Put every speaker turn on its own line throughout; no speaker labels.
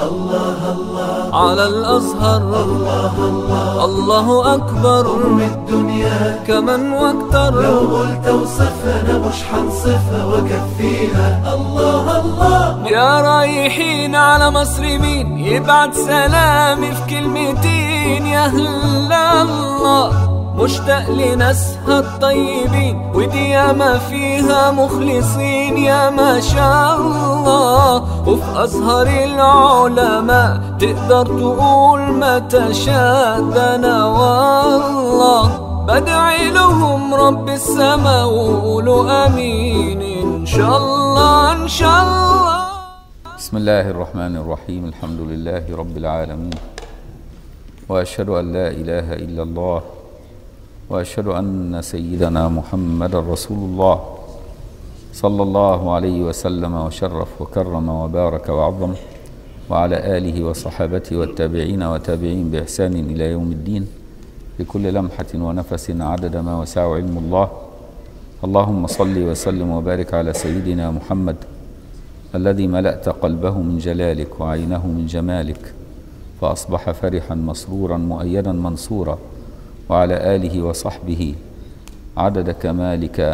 على الأزهر الله أكبر
الدنيا
كمن واكتر
لو قلت وصفها انا مش حنصفها واكفيها الله الله
يا رايحين على مصر مين يبعت سلامي في كلمتين يا هلا الله مشتاق لناسها الطيبين ودي ياما فيها مخلصين يا ما شاء الله وفي أزهر العلماء تقدر تقول ما تشاء ده أنا والله بدعي لهم رب السما وقولوا امين ان شاء الله ان شاء الله
بسم الله الرحمن الرحيم الحمد لله رب العالمين واشهد ان لا اله الا الله واشهد ان سيدنا محمدا رسول الله صلى الله عليه وسلم وشرف وكرم وبارك وعظم وعلى اله وصحابته والتابعين وتابعين باحسان الى يوم الدين بكل لمحه ونفس عدد ما وسع علم الله اللهم صل وسلم وبارك على سيدنا محمد الذي ملأت قلبه من جلالك وعينه من جمالك فأصبح فرحا مسرورا مؤيدا منصورا وعلى آله وصحبه عدد كمالك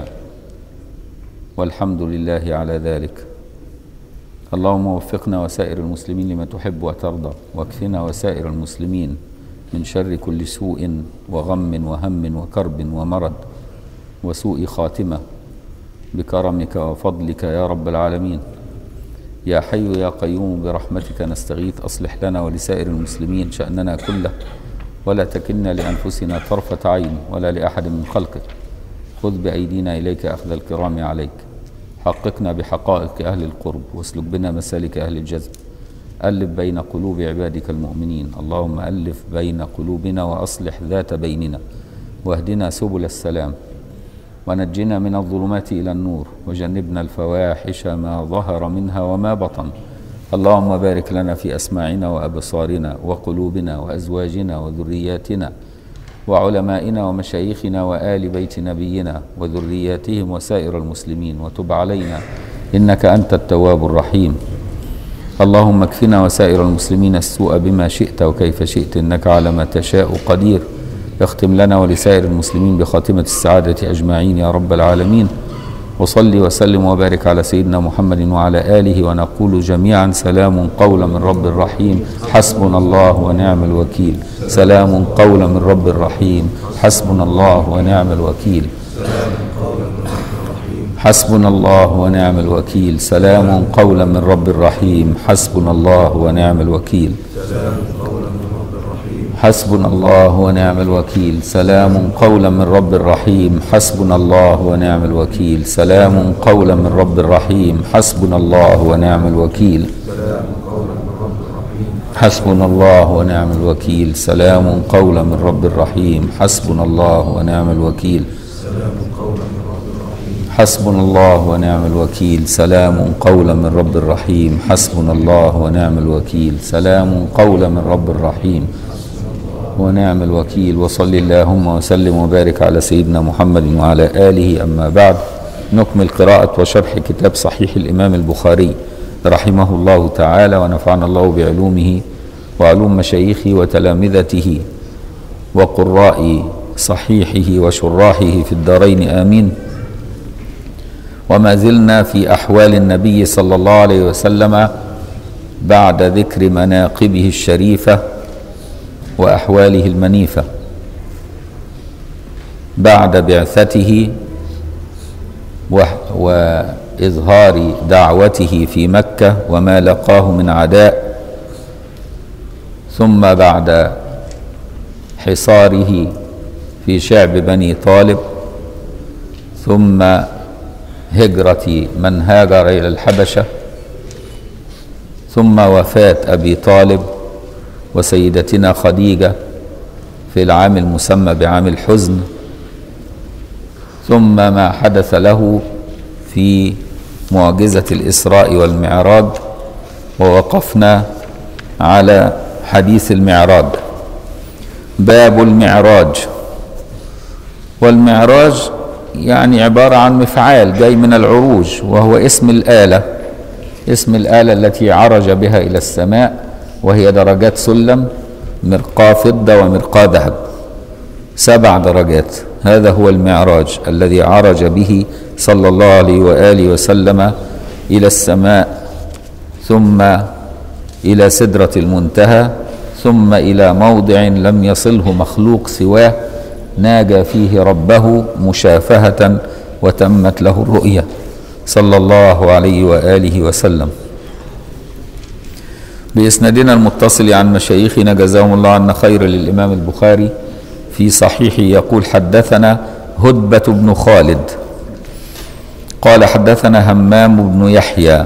والحمد لله على ذلك اللهم وفقنا وسائر المسلمين لما تحب وترضى واكفنا وسائر المسلمين من شر كل سوء وغم وهم وكرب ومرض وسوء خاتمة بكرمك وفضلك يا رب العالمين يا حي يا قيوم برحمتك نستغيث أصلح لنا ولسائر المسلمين شأننا كله ولا تكلنا لأنفسنا طرفة عين ولا لأحد من خلقك خذ بأيدينا إليك أخذ الكرام عليك حققنا بحقائق أهل القرب واسلك بنا مسالك أهل الجذب ألف بين قلوب عبادك المؤمنين اللهم ألف بين قلوبنا وأصلح ذات بيننا واهدنا سبل السلام ونجنا من الظلمات إلى النور وجنبنا الفواحش ما ظهر منها وما بطن اللهم بارك لنا في أسماعنا وأبصارنا وقلوبنا وأزواجنا وذرياتنا وعلمائنا ومشايخنا وآل بيت نبينا وذرياتهم وسائر المسلمين وتب علينا إنك أنت التواب الرحيم اللهم اكفنا وسائر المسلمين السوء بما شئت وكيف شئت إنك على ما تشاء قدير اختم لنا ولسائر المسلمين بخاتمة السعادة أجمعين يا رب العالمين وصل وسلم وبارك على سيدنا محمد وعلى آله ونقول جميعا سلام قولا من رب رحيم حسبنا الله ونعم الوكيل سلام قولا من رب رحيم حسبنا الله ونعم الوكيل حسبنا الله ونعم الوكيل سلام قولا من رب رحيم حسبنا الله ونعم الوكيل حسبنا الله ونعم الوكيل سلام قولا من رب رحيم حسبنا الله ونعم الوكيل سلام قولا من رب رحيم حسبنا الله ونعم الوكيل حسبنا الله ونعم الوكيل سلام قولا من رب رحيم حسبنا الله ونعم الوكيل حسبنا الله ونعم الوكيل سلام قولا من رب رحيم حسبنا الله ونعم الوكيل سلام قولا من رب رحيم ونعم الوكيل وصل اللهم وسلم وبارك على سيدنا محمد وعلى آله أما بعد نكمل قراءة وشرح كتاب صحيح الإمام البخاري رحمه الله تعالى ونفعنا الله بعلومه وعلوم مشايخه وتلامذته وقراء صحيحه وشراحه في الدارين آمين وما زلنا في أحوال النبي صلى الله عليه وسلم بعد ذكر مناقبه الشريفة وأحواله المنيفة بعد بعثته وإظهار دعوته في مكة وما لقاه من عداء ثم بعد حصاره في شعب بني طالب ثم هجرة من هاجر إلى الحبشة ثم وفاة أبي طالب وسيدتنا خديجة في العام المسمى بعام الحزن ثم ما حدث له في معجزة الإسراء والمعراج ووقفنا على حديث المعراج باب المعراج والمعراج يعني عبارة عن مفعال جاي من العروج وهو اسم الآلة اسم الآلة التي عرج بها إلى السماء وهي درجات سلم مرقاة فضة ومرقاة ذهب سبع درجات هذا هو المعراج الذي عرج به صلى الله عليه وآله وسلم إلى السماء ثم إلى سدرة المنتهى ثم إلى موضع لم يصله مخلوق سواه ناجى فيه ربه مشافهة وتمت له الرؤية صلى الله عليه وآله وسلم بإسنادنا المتصل عن مشايخنا جزاهم الله عنا خير للإمام البخاري في صحيحه يقول حدثنا هدبة بن خالد قال حدثنا همام بن يحيى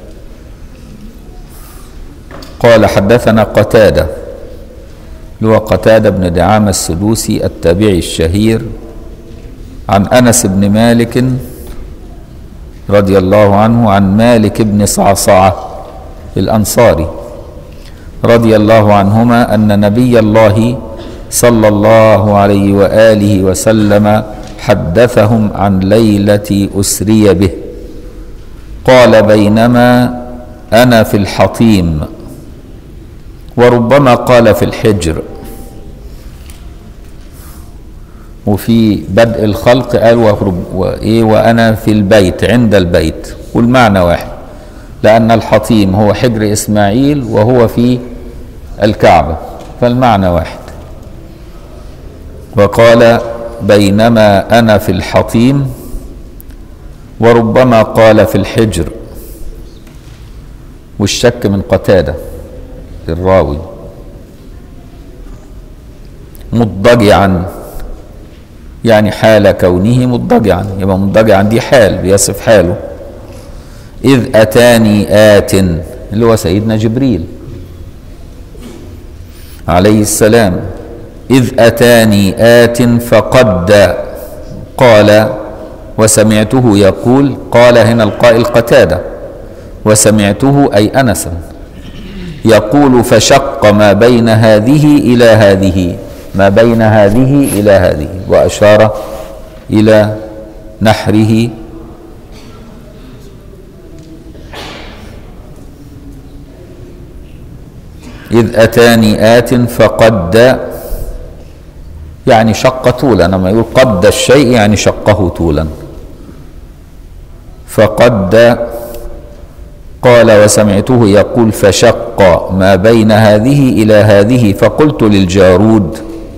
قال حدثنا قتادة اللي هو قتادة بن دعامة السدوسي التابعي الشهير عن أنس بن مالك رضي الله عنه عن مالك بن صعصعة الأنصاري رضي الله عنهما أن نبي الله صلى الله عليه وآله وسلم حدثهم عن ليلة أسري به قال بينما أنا في الحطيم وربما قال في الحجر وفي بدء الخلق قال ورب وإيه وأنا في البيت عند البيت والمعنى واحد لأن الحطيم هو حجر إسماعيل وهو في الكعبة فالمعنى واحد وقال بينما أنا في الحطيم وربما قال في الحجر والشك من قتادة الراوي مضجعا يعني حال كونه مضجعا يبقى مضجعا دي حال بيصف حاله إذ أتاني آت اللي هو سيدنا جبريل عليه السلام إذ أتاني آت فقد قال وسمعته يقول قال هنا القائل قتادة وسمعته أي أنسا يقول فشق ما بين هذه إلى هذه ما بين هذه إلى هذه وأشار إلى نحره إذ أتاني آت فقد يعني شق طولا لما يقول قد الشيء يعني شقه طولا فقد قال وسمعته يقول فشق ما بين هذه إلى هذه فقلت للجارود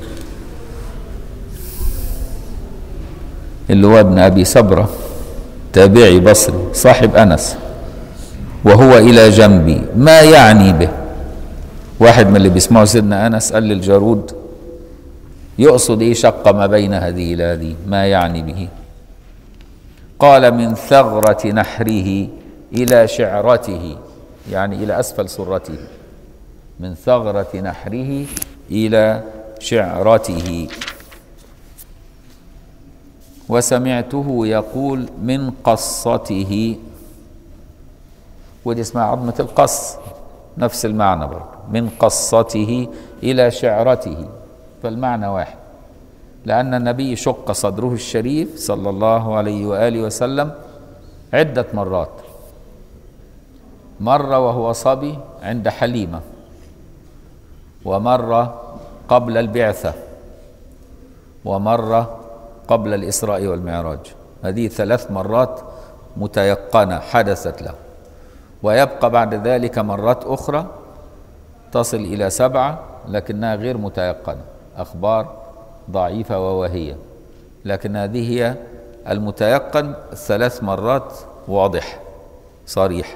اللي هو ابن أبي سبرة تابعي بصري صاحب أنس وهو إلى جنبي ما يعني به واحد من اللي بيسمعوا سيدنا أنس قال للجارود يقصد إيه شق ما بين هذه إلى هذه ما يعني به قال من ثغرة نحره إلى شعرته يعني إلى أسفل سرته من ثغرة نحره إلى شعرته وسمعته يقول من قصته ودي اسمها عظمة القص نفس المعنى برضه من قصته إلى شعرته فالمعنى واحد لأن النبي شق صدره الشريف صلى الله عليه وآله وسلم عدة مرات مرة وهو صبي عند حليمة ومرة قبل البعثة ومرة قبل الإسراء والمعراج هذه ثلاث مرات متيقنة حدثت له ويبقى بعد ذلك مرات أخرى تصل إلى سبعة لكنها غير متيقنة أخبار ضعيفة ووهية لكن هذه هي المتيقن ثلاث مرات واضح صريح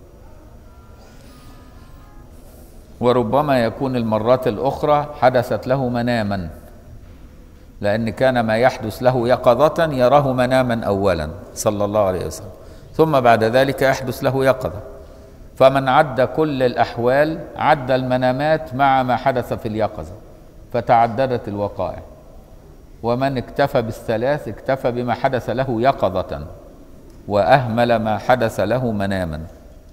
وربما يكون المرات الأخرى حدثت له مناما لأن كان ما يحدث له يقظة يراه مناما أولا صلى الله عليه وسلم ثم بعد ذلك يحدث له يقظة فمن عد كل الأحوال عد المنامات مع ما حدث في اليقظة فتعددت الوقائع ومن اكتفى بالثلاث اكتفى بما حدث له يقظة وأهمل ما حدث له مناما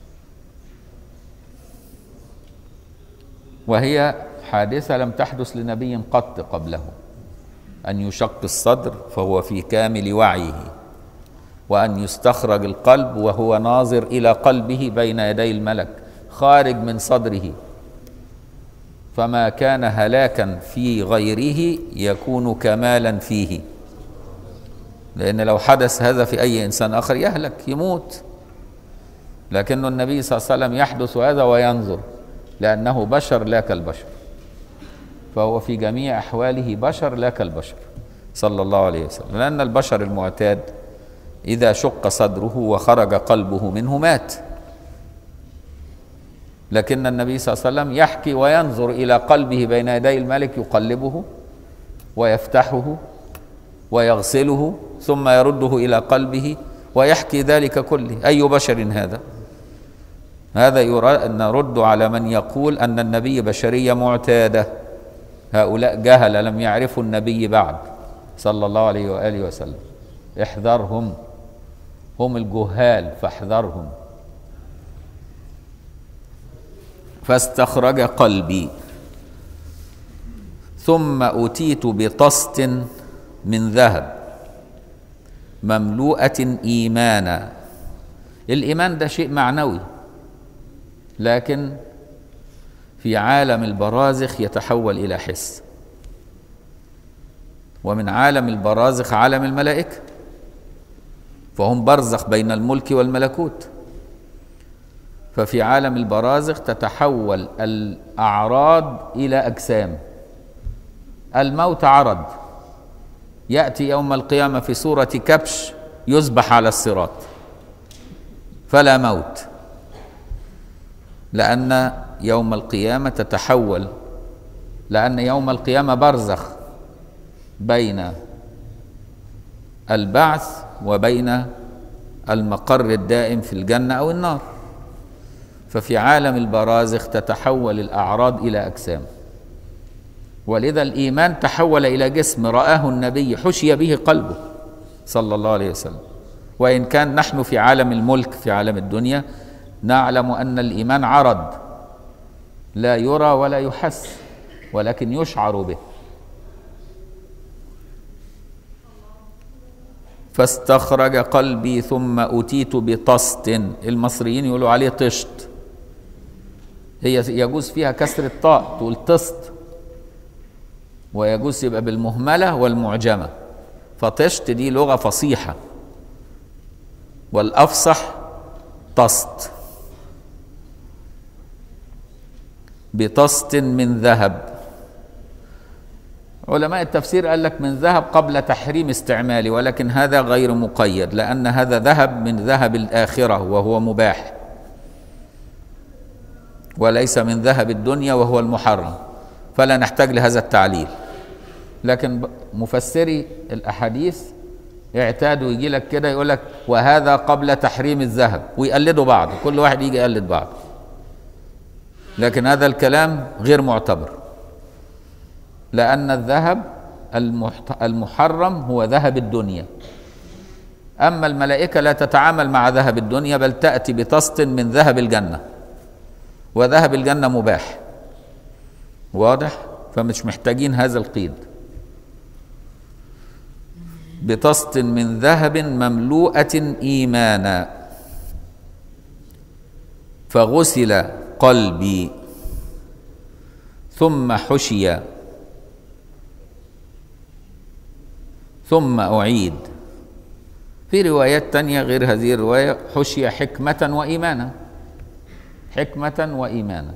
وهي حادثة لم تحدث لنبي قط قبله أن يشق الصدر فهو في كامل وعيه وأن يستخرج القلب وهو ناظر إلى قلبه بين يدي الملك خارج من صدره فما كان هلاكا في غيره يكون كمالا فيه لأن لو حدث هذا في أي إنسان آخر يهلك يموت لكن النبي صلى الله عليه وسلم يحدث هذا وينظر لأنه بشر لا كالبشر فهو في جميع أحواله بشر لا كالبشر صلى الله عليه وسلم لأن البشر المعتاد إذا شق صدره وخرج قلبه منه مات لكن النبي صلى الله عليه وسلم يحكي وينظر إلى قلبه بين يدي الملك يقلبه ويفتحه ويغسله ثم يرده إلى قلبه ويحكي ذلك كله أي بشر هذا هذا يرى نرد على من يقول أن النبي بشرية معتادة هؤلاء جهل لم يعرفوا النبي بعد صلى الله عليه وآله وسلم احذرهم هم الجهال فاحذرهم فاستخرج قلبي ثم أتيت بطست من ذهب مملوءة إيمانا الإيمان ده شيء معنوي لكن في عالم البرازخ يتحول إلى حس ومن عالم البرازخ عالم الملائكة فهم برزخ بين الملك والملكوت ففي عالم البرازخ تتحول الأعراض إلى أجسام الموت عرض يأتي يوم القيامة في صورة كبش يذبح على الصراط فلا موت لأن يوم القيامة تتحول لأن يوم القيامة برزخ بين البعث وبين المقر الدائم في الجنة أو النار ففي عالم البرازخ تتحول الأعراض إلى أجسام ولذا الإيمان تحول إلى جسم رآه النبي حشي به قلبه صلى الله عليه وسلم وإن كان نحن في عالم الملك في عالم الدنيا نعلم أن الإيمان عرض لا يرى ولا يحس ولكن يشعر به فاستخرج قلبي ثم أتيت بطست المصريين يقولوا عليه طشت هي يجوز فيها كسر الطاء تقول طست ويجوز يبقى بالمهملة والمعجمة فطشت دي لغة فصيحة والأفصح طست بطست من ذهب علماء التفسير قال لك من ذهب قبل تحريم استعماله ولكن هذا غير مقيد لأن هذا ذهب من ذهب الآخرة وهو مباح وليس من ذهب الدنيا وهو المحرم فلا نحتاج لهذا التعليل لكن مفسري الأحاديث اعتادوا يجي لك كده يقول لك وهذا قبل تحريم الذهب ويقلدوا بعض كل واحد يجي يقلد بعض لكن هذا الكلام غير معتبر لأن الذهب المحرم هو ذهب الدنيا أما الملائكة لا تتعامل مع ذهب الدنيا بل تأتي بطست من ذهب الجنة وذهب الجنة مباح واضح فمش محتاجين هذا القيد بطست من ذهب مملوءة إيمانا فغسل قلبي ثم حشي ثم أعيد في روايات تانية غير هذه الرواية حشي حكمة وإيمانا حكمة وإيمانا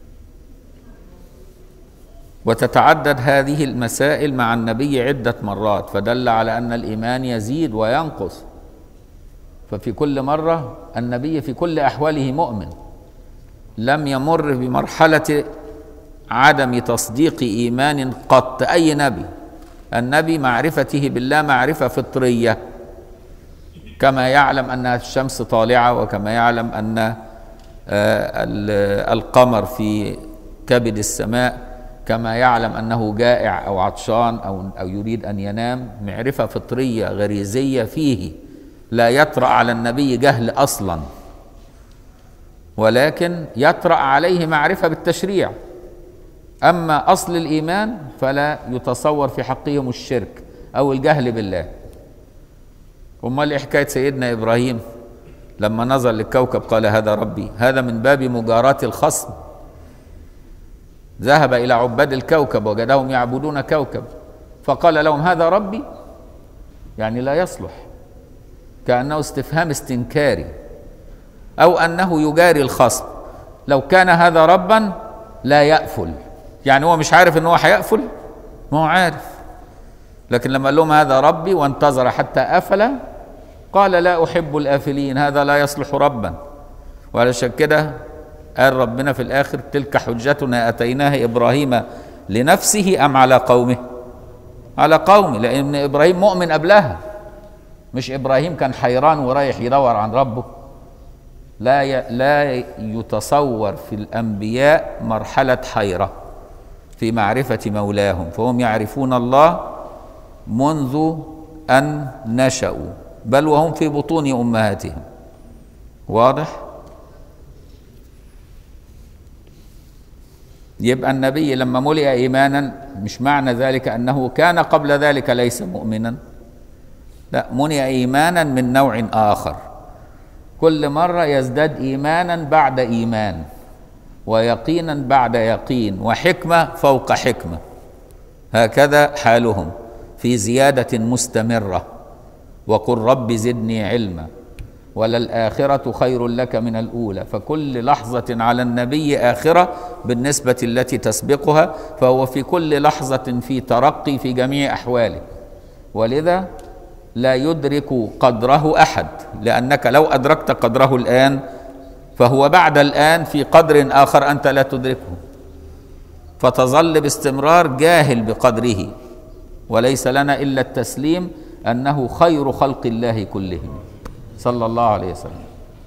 وتتعدد هذه المسائل مع النبي عدة مرات فدل على أن الإيمان يزيد وينقص ففي كل مرة النبي في كل أحواله مؤمن لم يمر بمرحلة عدم تصديق إيمان قط أي نبي النبي معرفته بالله معرفة فطرية كما يعلم أن الشمس طالعة وكما يعلم أن القمر في كبد السماء كما يعلم انه جائع او عطشان او او يريد ان ينام معرفه فطريه غريزيه فيه لا يطرا على النبي جهل اصلا ولكن يطرا عليه معرفه بالتشريع اما اصل الايمان فلا يتصور في حقهم الشرك او الجهل بالله امال ايه حكايه سيدنا ابراهيم لما نظر للكوكب قال هذا ربي هذا من باب مجاراه الخصم ذهب إلى عباد الكوكب وجدهم يعبدون كوكب فقال لهم هذا ربي يعني لا يصلح كأنه استفهام استنكاري أو أنه يجاري الخصم لو كان هذا ربا لا يأفل يعني هو مش عارف ان هو هيأفل ما هو عارف لكن لما قال لهم هذا ربي وانتظر حتى أفل قال لا أحب الآفلين هذا لا يصلح ربا وعلشان كده قال ربنا في الآخر تلك حجتنا أتيناها إبراهيم لنفسه أم على قومه على قومه لأن إبراهيم مؤمن قبلها مش إبراهيم كان حيران ورايح يدور عن ربه لا ي... لا يتصور في الأنبياء مرحلة حيرة في معرفة مولاهم فهم يعرفون الله منذ أن نشأوا بل وهم في بطون أمهاتهم واضح؟ يبقى النبي لما ملئ ايمانا مش معنى ذلك انه كان قبل ذلك ليس مؤمنا لا ملئ ايمانا من نوع اخر كل مره يزداد ايمانا بعد ايمان ويقينا بعد يقين وحكمه فوق حكمه هكذا حالهم في زياده مستمره وقل رب زدني علما وللآخرة خير لك من الأولى فكل لحظة على النبي آخرة بالنسبة التي تسبقها فهو في كل لحظة في ترقي في جميع أحواله ولذا لا يدرك قدره أحد لأنك لو أدركت قدره الآن فهو بعد الآن في قدر آخر أنت لا تدركه فتظل باستمرار جاهل بقدره وليس لنا إلا التسليم أنه خير خلق الله كلهم صلى الله عليه وسلم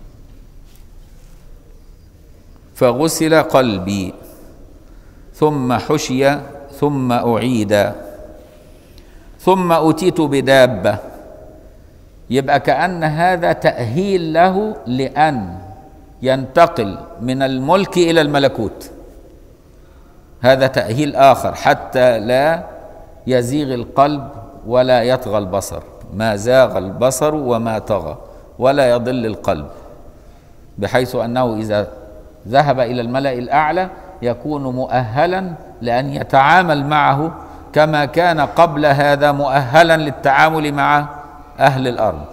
فغسل قلبي ثم حشي ثم أعيد ثم أتيت بدابة يبقى كأن هذا تأهيل له لأن ينتقل من الملك إلى الملكوت هذا تأهيل آخر حتى لا يزيغ القلب ولا يطغى البصر ما زاغ البصر وما طغى ولا يضل القلب بحيث انه اذا ذهب الى الملا الاعلى يكون مؤهلا لان يتعامل معه كما كان قبل هذا مؤهلا للتعامل مع اهل الارض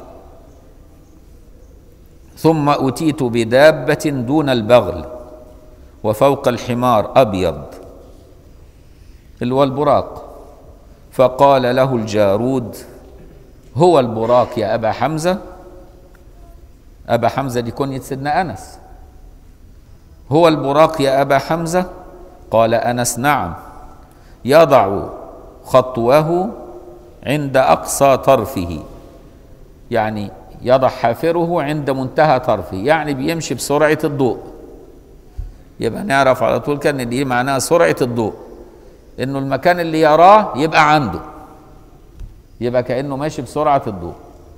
ثم اتيت بدابه دون البغل وفوق الحمار ابيض اللي هو البراق فقال له الجارود هو البراق يا ابا حمزه أبا حمزة دي كنية سيدنا أنس هو البراق يا أبا حمزة قال أنس نعم يضع خطوه عند أقصى طرفه يعني يضع حافره عند منتهى طرفه يعني بيمشي بسرعة الضوء يبقى نعرف على طول كان دي معناها سرعة الضوء انه المكان اللي يراه يبقى عنده يبقى كأنه ماشي بسرعة الضوء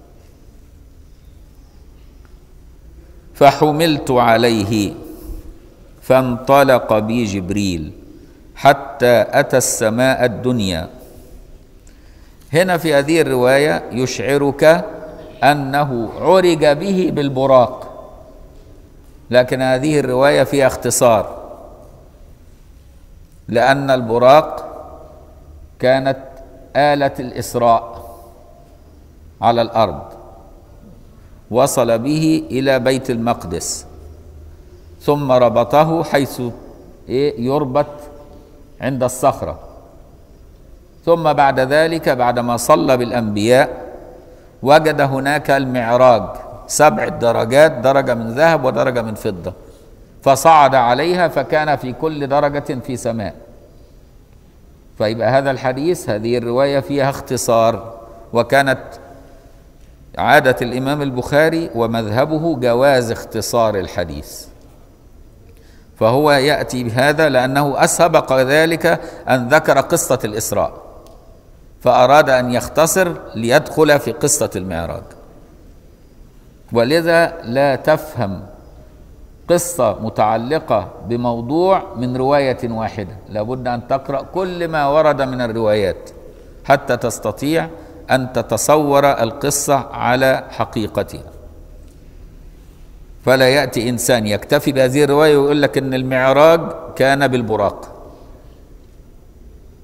فحملت عليه فانطلق بي جبريل حتى اتى السماء الدنيا هنا في هذه الروايه يشعرك انه عرج به بالبراق لكن هذه الروايه فيها اختصار لان البراق كانت اله الاسراء على الارض وصل به الى بيت المقدس ثم ربطه حيث يربط عند الصخره ثم بعد ذلك بعدما صلى بالانبياء وجد هناك المعراج سبع درجات درجه من ذهب ودرجه من فضه فصعد عليها فكان في كل درجه في سماء فيبقى هذا الحديث هذه الروايه فيها اختصار وكانت عادة الإمام البخاري ومذهبه جواز اختصار الحديث فهو يأتي بهذا لأنه أسبق ذلك أن ذكر قصة الإسراء فأراد أن يختصر ليدخل في قصة المعراج ولذا لا تفهم قصة متعلقة بموضوع من رواية واحدة لابد أن تقرأ كل ما ورد من الروايات حتى تستطيع ان تتصور القصه على حقيقتها فلا ياتي انسان يكتفي بهذه الروايه ويقول لك ان المعراج كان بالبراق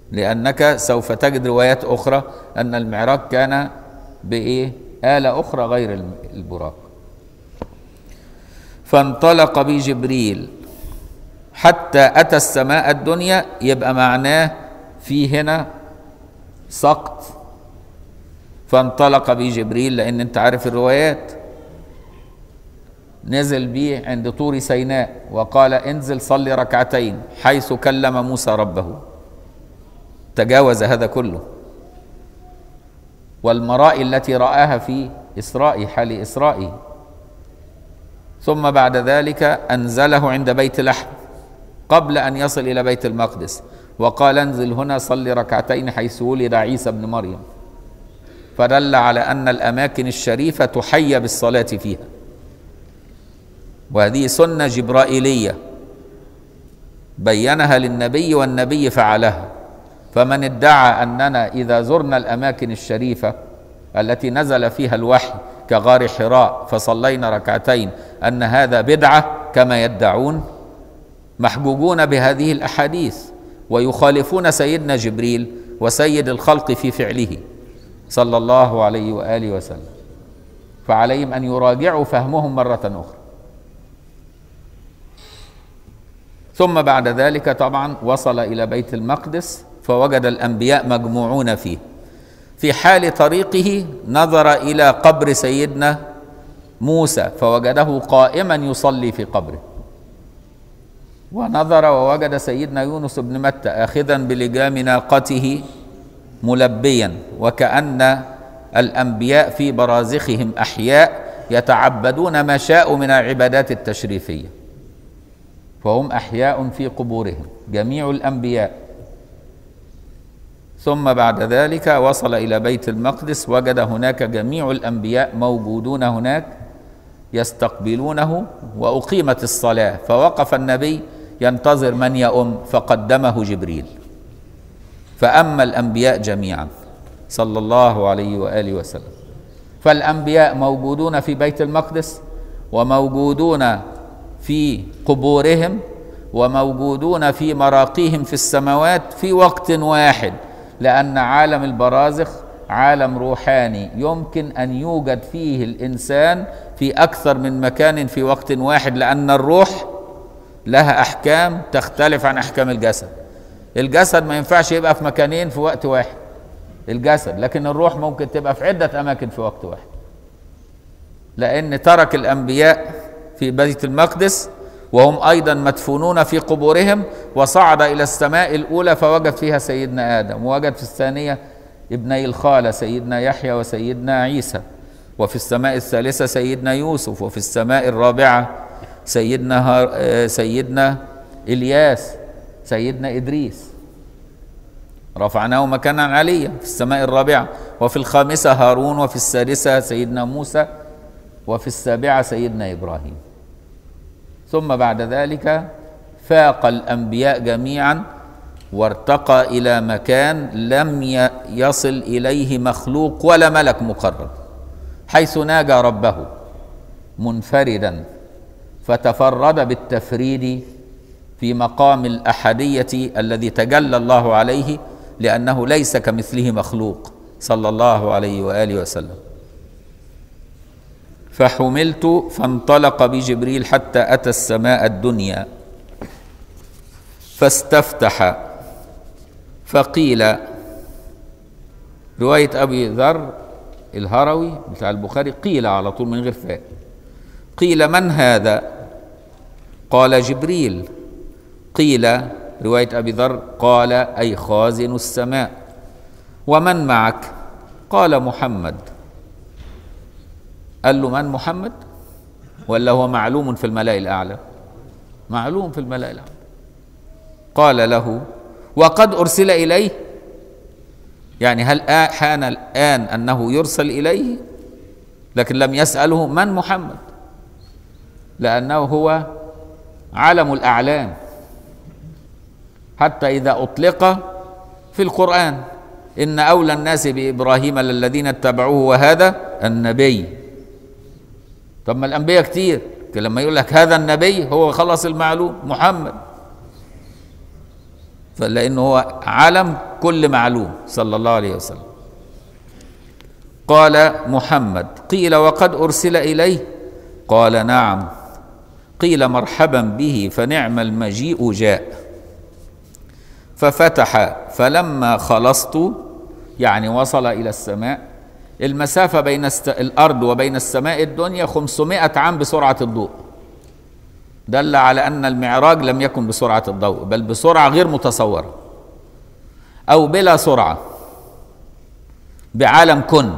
لأنك سوف تجد روايات أخرى أن المعراج كان بإيه آلة أخرى غير الم- البراق فانطلق بي جبريل حتى أتى السماء الدنيا يبقى معناه في هنا سقط فانطلق بي جبريل لأن أنت عارف الروايات نزل بيه عند طور سيناء وقال انزل صلي ركعتين حيث كلم موسى ربه تجاوز هذا كله والمراء التي رآها في إسراء حال إسرائه ثم بعد ذلك أنزله عند بيت لحم قبل أن يصل إلى بيت المقدس وقال انزل هنا صلي ركعتين حيث ولد عيسى بن مريم فدل على أن الأماكن الشريفة تحيى بالصلاة فيها وهذه سنة جبرائيلية بينها للنبي والنبي فعلها فمن ادعى أننا إذا زرنا الأماكن الشريفة التي نزل فيها الوحي كغار حراء فصلينا ركعتين أن هذا بدعة كما يدعون محجوجون بهذه الأحاديث ويخالفون سيدنا جبريل وسيد الخلق في فعله صلى الله عليه وآله وسلم فعليهم أن يراجعوا فهمهم مرة أخرى ثم بعد ذلك طبعا وصل الى بيت المقدس فوجد الانبياء مجموعون فيه في حال طريقه نظر الى قبر سيدنا موسى فوجده قائما يصلي في قبره ونظر ووجد سيدنا يونس بن متى اخذا بلجام ناقته ملبيا وكان الانبياء في برازخهم احياء يتعبدون ما شاءوا من العبادات التشريفيه فهم احياء في قبورهم جميع الانبياء ثم بعد ذلك وصل الى بيت المقدس وجد هناك جميع الانبياء موجودون هناك يستقبلونه واقيمت الصلاه فوقف النبي ينتظر من يؤم فقدمه جبريل فاما الانبياء جميعا صلى الله عليه واله وسلم فالانبياء موجودون في بيت المقدس وموجودون في قبورهم وموجودون في مراقيهم في السماوات في وقت واحد لان عالم البرازخ عالم روحاني يمكن ان يوجد فيه الانسان في اكثر من مكان في وقت واحد لان الروح لها احكام تختلف عن احكام الجسد الجسد ما ينفعش يبقى في مكانين في وقت واحد الجسد لكن الروح ممكن تبقى في عده اماكن في وقت واحد لان ترك الانبياء في بيت المقدس وهم ايضا مدفونون في قبورهم وصعد الى السماء الاولى فوجد فيها سيدنا ادم ووجد في الثانيه ابني الخاله سيدنا يحيى وسيدنا عيسى وفي السماء الثالثه سيدنا يوسف وفي السماء الرابعه سيدنا هار آه، سيدنا الياس سيدنا ادريس رفعناه مكانا عليا في السماء الرابعه وفي الخامسه هارون وفي السادسه سيدنا موسى وفي السابعه سيدنا ابراهيم ثم بعد ذلك فاق الانبياء جميعا وارتقى الى مكان لم ي- يصل اليه مخلوق ولا ملك مقرب حيث ناجى ربه منفردا فتفرد بالتفريد في مقام الاحديه الذي تجلى الله عليه لانه ليس كمثله مخلوق صلى الله عليه واله وسلم فحملت فانطلق بجبريل حتى اتى السماء الدنيا فاستفتح فقيل روايه ابي ذر الهروي بتاع البخاري قيل على طول من غير فاء قيل من هذا قال جبريل قيل روايه ابي ذر قال اي خازن السماء ومن معك قال محمد قال له من محمد ولا هو معلوم في الملأ الأعلى معلوم في الملأ الأعلى قال له وقد أرسل إليه يعني هل آ- حان الآن أنه يرسل إليه لكن لم يسأله من محمد لأنه هو علم الأعلام حتى إذا أطلق في القرآن إن أولى الناس بإبراهيم للذين اتبعوه وهذا النبي طب ما الأنبياء كتير لما يقول لك هذا النبي هو خلص المعلوم محمد فلأنه هو علم كل معلوم صلى الله عليه وسلم قال محمد قيل وقد أرسل إليه قال نعم قيل مرحبا به فنعم المجيء جاء ففتح فلما خلصت يعني وصل إلى السماء المسافة بين است... الأرض وبين السماء الدنيا 500 عام بسرعة الضوء دل على أن المعراج لم يكن بسرعة الضوء بل بسرعة غير متصورة أو بلا سرعة بعالم كن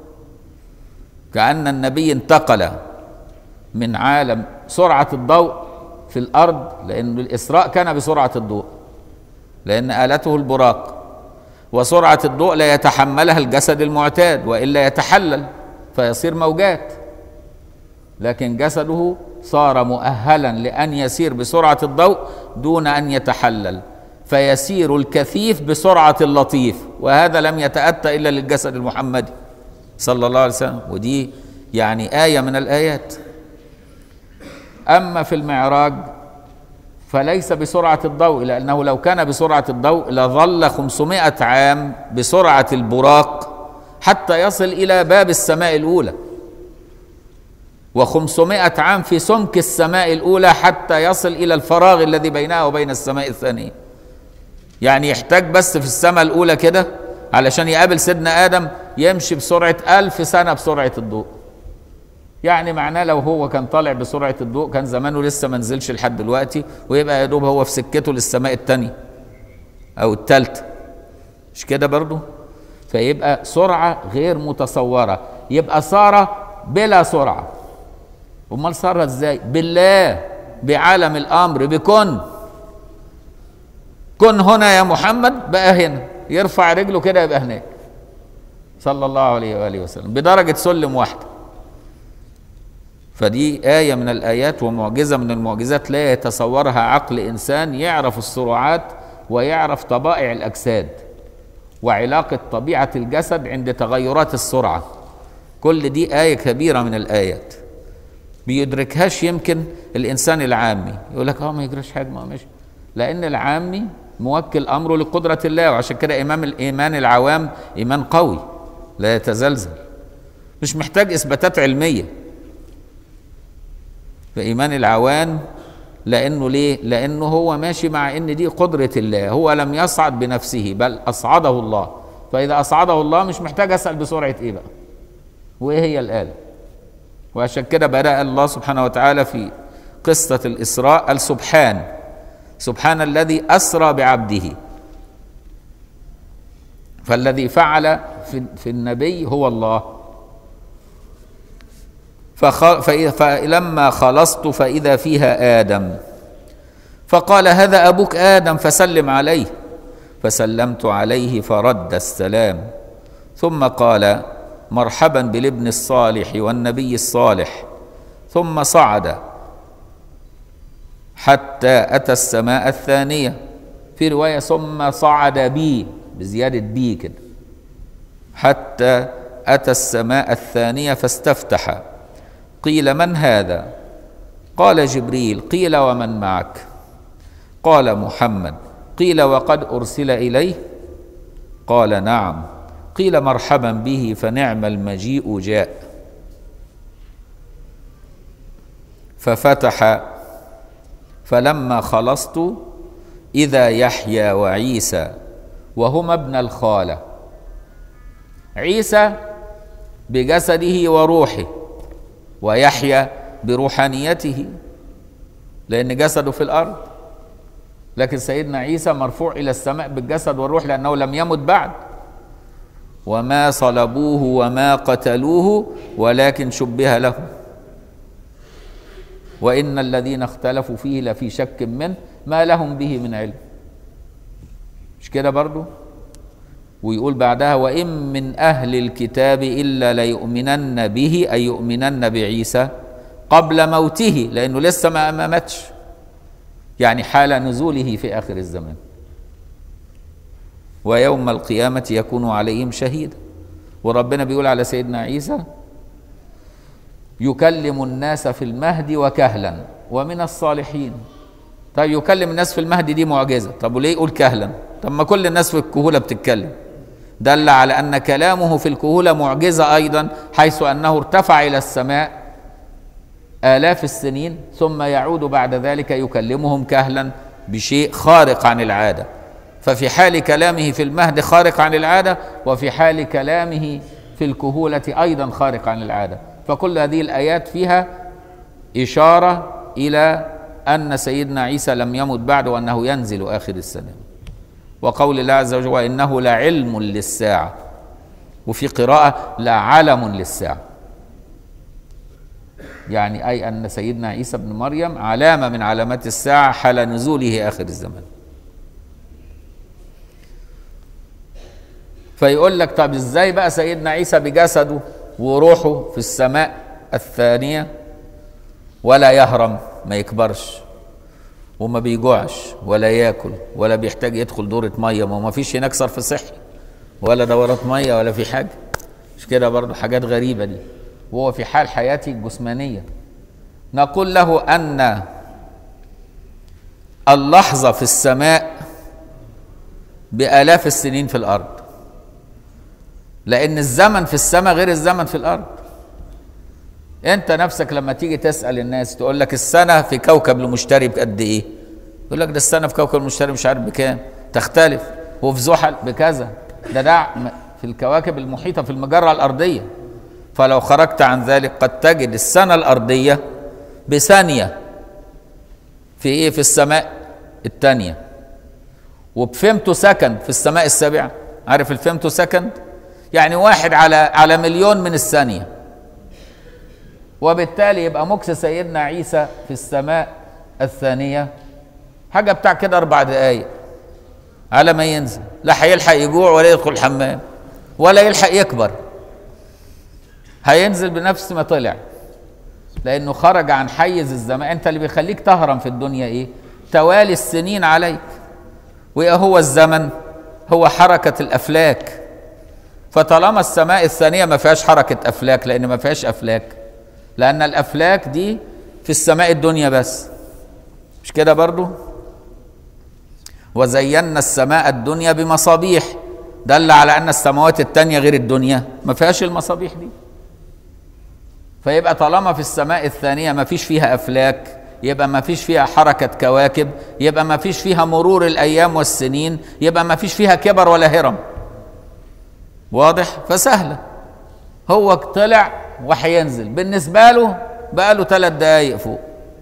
كأن النبي انتقل من عالم سرعة الضوء في الأرض لأن الإسراء كان بسرعة الضوء لأن آلته البراق وسرعة الضوء لا يتحملها الجسد المعتاد وإلا يتحلل فيصير موجات لكن جسده صار مؤهلا لأن يسير بسرعة الضوء دون أن يتحلل فيسير الكثيف بسرعة اللطيف وهذا لم يتأتى إلا للجسد المحمدي صلى الله عليه وسلم ودي يعني آية من الآيات أما في المعراج فليس بسرعة الضوء لأنه لو كان بسرعة الضوء لظل 500 عام بسرعة البراق حتى يصل إلى باب السماء الأولى و500 عام في سمك السماء الأولى حتى يصل إلى الفراغ الذي بينها وبين السماء الثانية يعني يحتاج بس في السماء الأولى كده علشان يقابل سيدنا آدم يمشي بسرعة ألف سنة بسرعة الضوء يعني معناه لو هو كان طالع بسرعة الضوء كان زمانه لسه ما نزلش لحد دلوقتي ويبقى يا دوب هو في سكته للسماء الثانية أو الثالثة مش كده برضو فيبقى سرعة غير متصورة يبقى صار بلا سرعة امال صار ازاي بالله بعالم الامر بكن كن هنا يا محمد بقى هنا يرفع رجله كده يبقى هناك صلى الله عليه واله وسلم بدرجه سلم واحده فدي آية من الآيات ومعجزة من المعجزات لا يتصورها عقل إنسان يعرف السرعات ويعرف طبائع الأجساد وعلاقة طبيعة الجسد عند تغيرات السرعة كل دي آية كبيرة من الآيات بيدركهاش يمكن الانسان العامي يقول لك اه ما يجراش حاجه ما مش لان العامي موكل امره لقدره الله وعشان كده امام الايمان العوام ايمان قوي لا يتزلزل مش محتاج اثباتات علميه فايمان العوام لانه ليه لانه هو ماشي مع ان دي قدره الله هو لم يصعد بنفسه بل اصعده الله فاذا اصعده الله مش محتاج اسال بسرعه ايه بقى وايه هي الاله وعشان كده بدأ الله سبحانه وتعالى في قصة الإسراء قال سبحان سبحان الذي أسرى بعبده فالذي فعل في, في النبي هو الله فخ... فلما خلصت فإذا فيها آدم فقال هذا أبوك آدم فسلم عليه فسلمت عليه فرد السلام ثم قال مرحبا بالابن الصالح والنبي الصالح ثم صعد حتى أتى السماء الثانية في رواية ثم صعد بي بزيادة بي كده حتى أتى السماء الثانية فاستفتح قيل من هذا قال جبريل قيل ومن معك قال محمد قيل وقد أرسل إليه قال نعم قيل مرحبا به فنعم المجيء جاء ففتح فلما خلصت اذا يحيى وعيسى وهما ابن الخاله عيسى بجسده وروحه ويحيى بروحانيته لان جسده في الارض لكن سيدنا عيسى مرفوع الى السماء بالجسد والروح لانه لم يمت بعد وما صلبوه وما قتلوه ولكن شبه لهم وان الذين اختلفوا فيه لفي شك منه ما لهم به من علم مش كده برضو ويقول بعدها وان من اهل الكتاب الا ليؤمنن به اي يؤمنن بعيسى قبل موته لانه لسه ما ماتش يعني حال نزوله في اخر الزمان ويوم القيامة يكون عليهم شهيدا وربنا بيقول على سيدنا عيسى يكلم الناس في المهد وكهلا ومن الصالحين طيب يكلم الناس في المهد دي معجزة طب وليه يقول كهلا طب ما كل الناس في الكهولة بتتكلم دل على أن كلامه في الكهولة معجزة أيضا حيث أنه ارتفع إلى السماء آلاف السنين ثم يعود بعد ذلك يكلمهم كهلا بشيء خارق عن العادة ففي حال كلامه في المهد خارق عن العادة وفي حال كلامه في الكهولة أيضا خارق عن العادة فكل هذه الآيات فيها إشارة إلى أن سيدنا عيسى لم يمت بعد وأنه ينزل آخر السلام وقول الله عز وجل وإنه لعلم للساعة وفي قراءة لعلم للساعة يعني أي أن سيدنا عيسى بن مريم علامة من علامات الساعة حال نزوله آخر الزمان فيقول لك طب ازاي بقى سيدنا عيسى بجسده وروحه في السماء الثانية ولا يهرم ما يكبرش وما بيجوعش ولا ياكل ولا بيحتاج يدخل دورة مية ما ما فيش هناك صرف صحي ولا دورات مية ولا في حاجة مش كده برضو حاجات غريبة دي وهو في حال حياته الجسمانية نقول له أن اللحظة في السماء بآلاف السنين في الأرض لأن الزمن في السماء غير الزمن في الأرض أنت نفسك لما تيجي تسأل الناس تقول لك السنة في كوكب المشتري بقد إيه؟ يقول لك ده السنة في كوكب المشتري مش عارف بكام تختلف وفي زحل بكذا ده ده في الكواكب المحيطة في المجرة الأرضية فلو خرجت عن ذلك قد تجد السنة الأرضية بثانية في إيه في السماء الثانية وبفيمتو سكند في السماء السابعة عارف الفيمتو سكند يعني واحد على على مليون من الثانية وبالتالي يبقى مكس سيدنا عيسى في السماء الثانية حاجة بتاع كده أربع دقايق على ما ينزل لا هيلحق يجوع ولا يدخل الحمام ولا يلحق يكبر هينزل بنفس ما طلع لانه خرج عن حيز الزمان انت اللي بيخليك تهرم في الدنيا ايه توالي السنين عليك وايه هو الزمن هو حركه الافلاك فطالما السماء الثانيه ما فيهاش حركه افلاك لان ما فيهاش افلاك لان الافلاك دي في السماء الدنيا بس مش كده برضو وزينا السماء الدنيا بمصابيح دل على ان السماوات التانية غير الدنيا ما فيهاش المصابيح دي فيبقى طالما في السماء الثانية ما فيش فيها أفلاك يبقى ما فيش فيها حركة كواكب يبقى ما فيش فيها مرور الأيام والسنين يبقى ما فيش فيها كبر ولا هرم واضح فسهلة هو طلع وهينزل بالنسبة له بقى له ثلاث دقايق فوق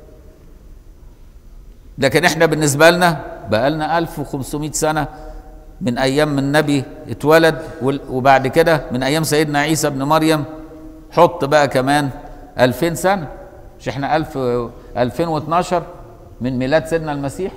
لكن احنا بالنسبة لنا بقى لنا 1500 سنة من أيام من النبي اتولد وبعد كده من أيام سيدنا عيسى ابن مريم حط بقى كمان 2000 سنة مش احنا 1000 2012 من ميلاد سيدنا المسيح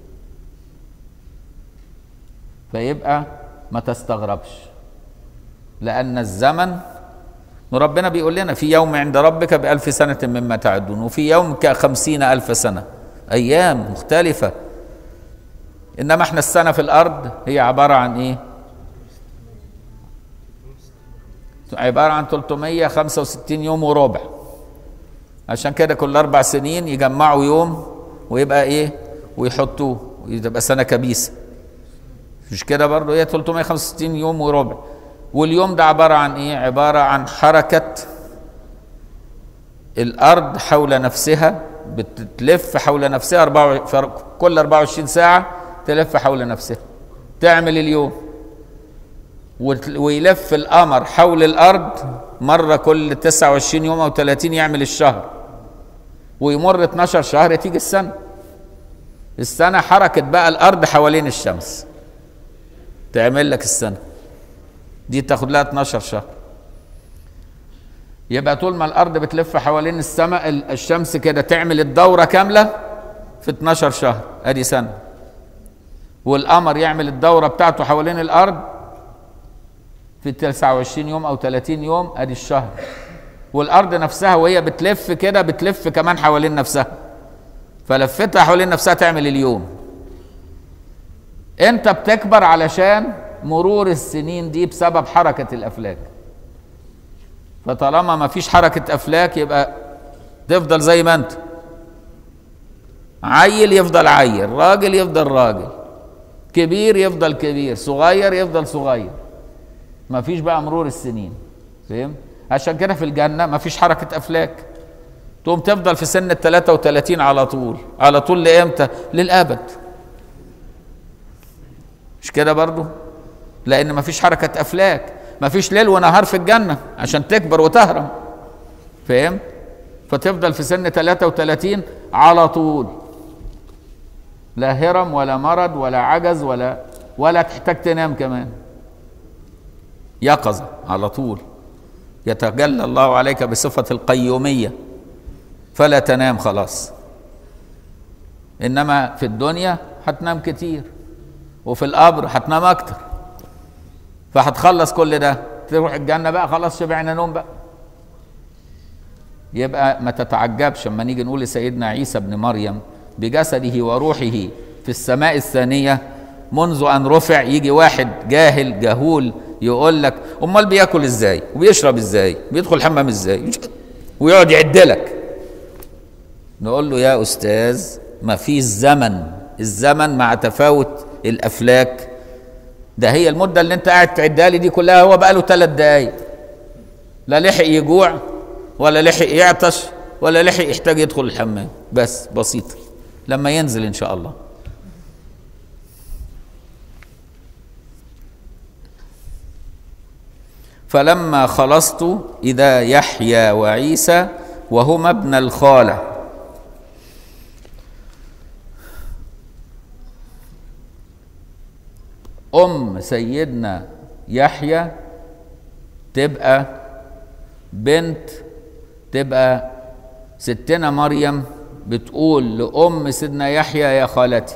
فيبقى ما تستغربش لأن الزمن وربنا بيقول لنا في يوم عند ربك بألف سنة مما تعدون وفي يوم كخمسين ألف سنة أيام مختلفة إنما احنا السنة في الأرض هي عبارة عن إيه؟ عبارة عن 365 يوم وربع عشان كده كل أربع سنين يجمعوا يوم ويبقى إيه ويحطوه يبقى سنة كبيسة مش كده برضه هي 365 يوم وربع واليوم ده عبارة عن إيه عبارة عن حركة الأرض حول نفسها بتلف حول نفسها أربعة كل 24 ساعة تلف حول نفسها تعمل اليوم ويلف القمر حول الارض مره كل 29 يوم او 30 يعمل الشهر ويمر 12 شهر تيجي السنه السنه حركه بقى الارض حوالين الشمس تعمل لك السنه دي تاخد لها 12 شهر يبقى طول ما الارض بتلف حوالين السماء الشمس كده تعمل الدوره كامله في 12 شهر ادي سنه والقمر يعمل الدوره بتاعته حوالين الارض في 29 يوم او 30 يوم ادي الشهر والارض نفسها وهي بتلف كده بتلف كمان حوالين نفسها فلفتها حوالين نفسها تعمل اليوم انت بتكبر علشان مرور السنين دي بسبب حركة الافلاك فطالما ما فيش حركة افلاك يبقى تفضل زي ما انت عيل يفضل عيل راجل يفضل راجل كبير يفضل كبير صغير يفضل صغير ما فيش بقى مرور السنين فاهم عشان كده في الجنة ما فيش حركة أفلاك تقوم تفضل في سن ال 33 على طول على طول لإمتى للأبد مش كده برضو لأن ما فيش حركة أفلاك ما فيش ليل ونهار في الجنة عشان تكبر وتهرم فاهم فتفضل في سن 33 على طول لا هرم ولا مرض ولا عجز ولا ولا تحتاج تنام كمان يقظة على طول يتجلى الله عليك بصفة القيومية فلا تنام خلاص إنما في الدنيا هتنام كتير وفي القبر هتنام أكتر فهتخلص كل ده تروح الجنة بقى خلاص شبعنا نوم بقى يبقى ما تتعجبش لما نيجي نقول لسيدنا عيسى ابن مريم بجسده وروحه في السماء الثانية منذ أن رفع يجي واحد جاهل جهول يقول لك أمال بياكل إزاي وبيشرب إزاي بيدخل الحمام إزاي ويقعد يعد لك نقول له يا أستاذ ما فيش زمن الزمن مع تفاوت الأفلاك ده هي المدة اللي أنت قاعد تعدها لي دي كلها هو بقى له ثلاث دقايق لا لحق يجوع ولا لحق يعطش ولا لحق يحتاج يدخل الحمام بس بسيطة لما ينزل إن شاء الله فلما خلصت إذا يحيى وعيسى وهما ابن الخالة أم سيدنا يحيى تبقى بنت تبقى ستنا مريم بتقول لأم سيدنا يحيى يا خالتي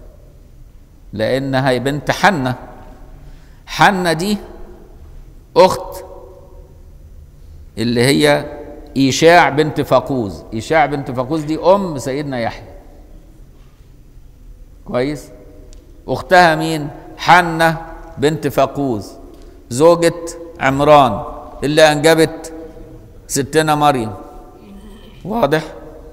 لأنها بنت حنة حنة دي أخت اللي هي إيشاع بنت فقوز إيشاع بنت فقوز دي أم سيدنا يحيى كويس أختها مين حنة بنت فقوز زوجة عمران اللي أنجبت ستنا مريم واضح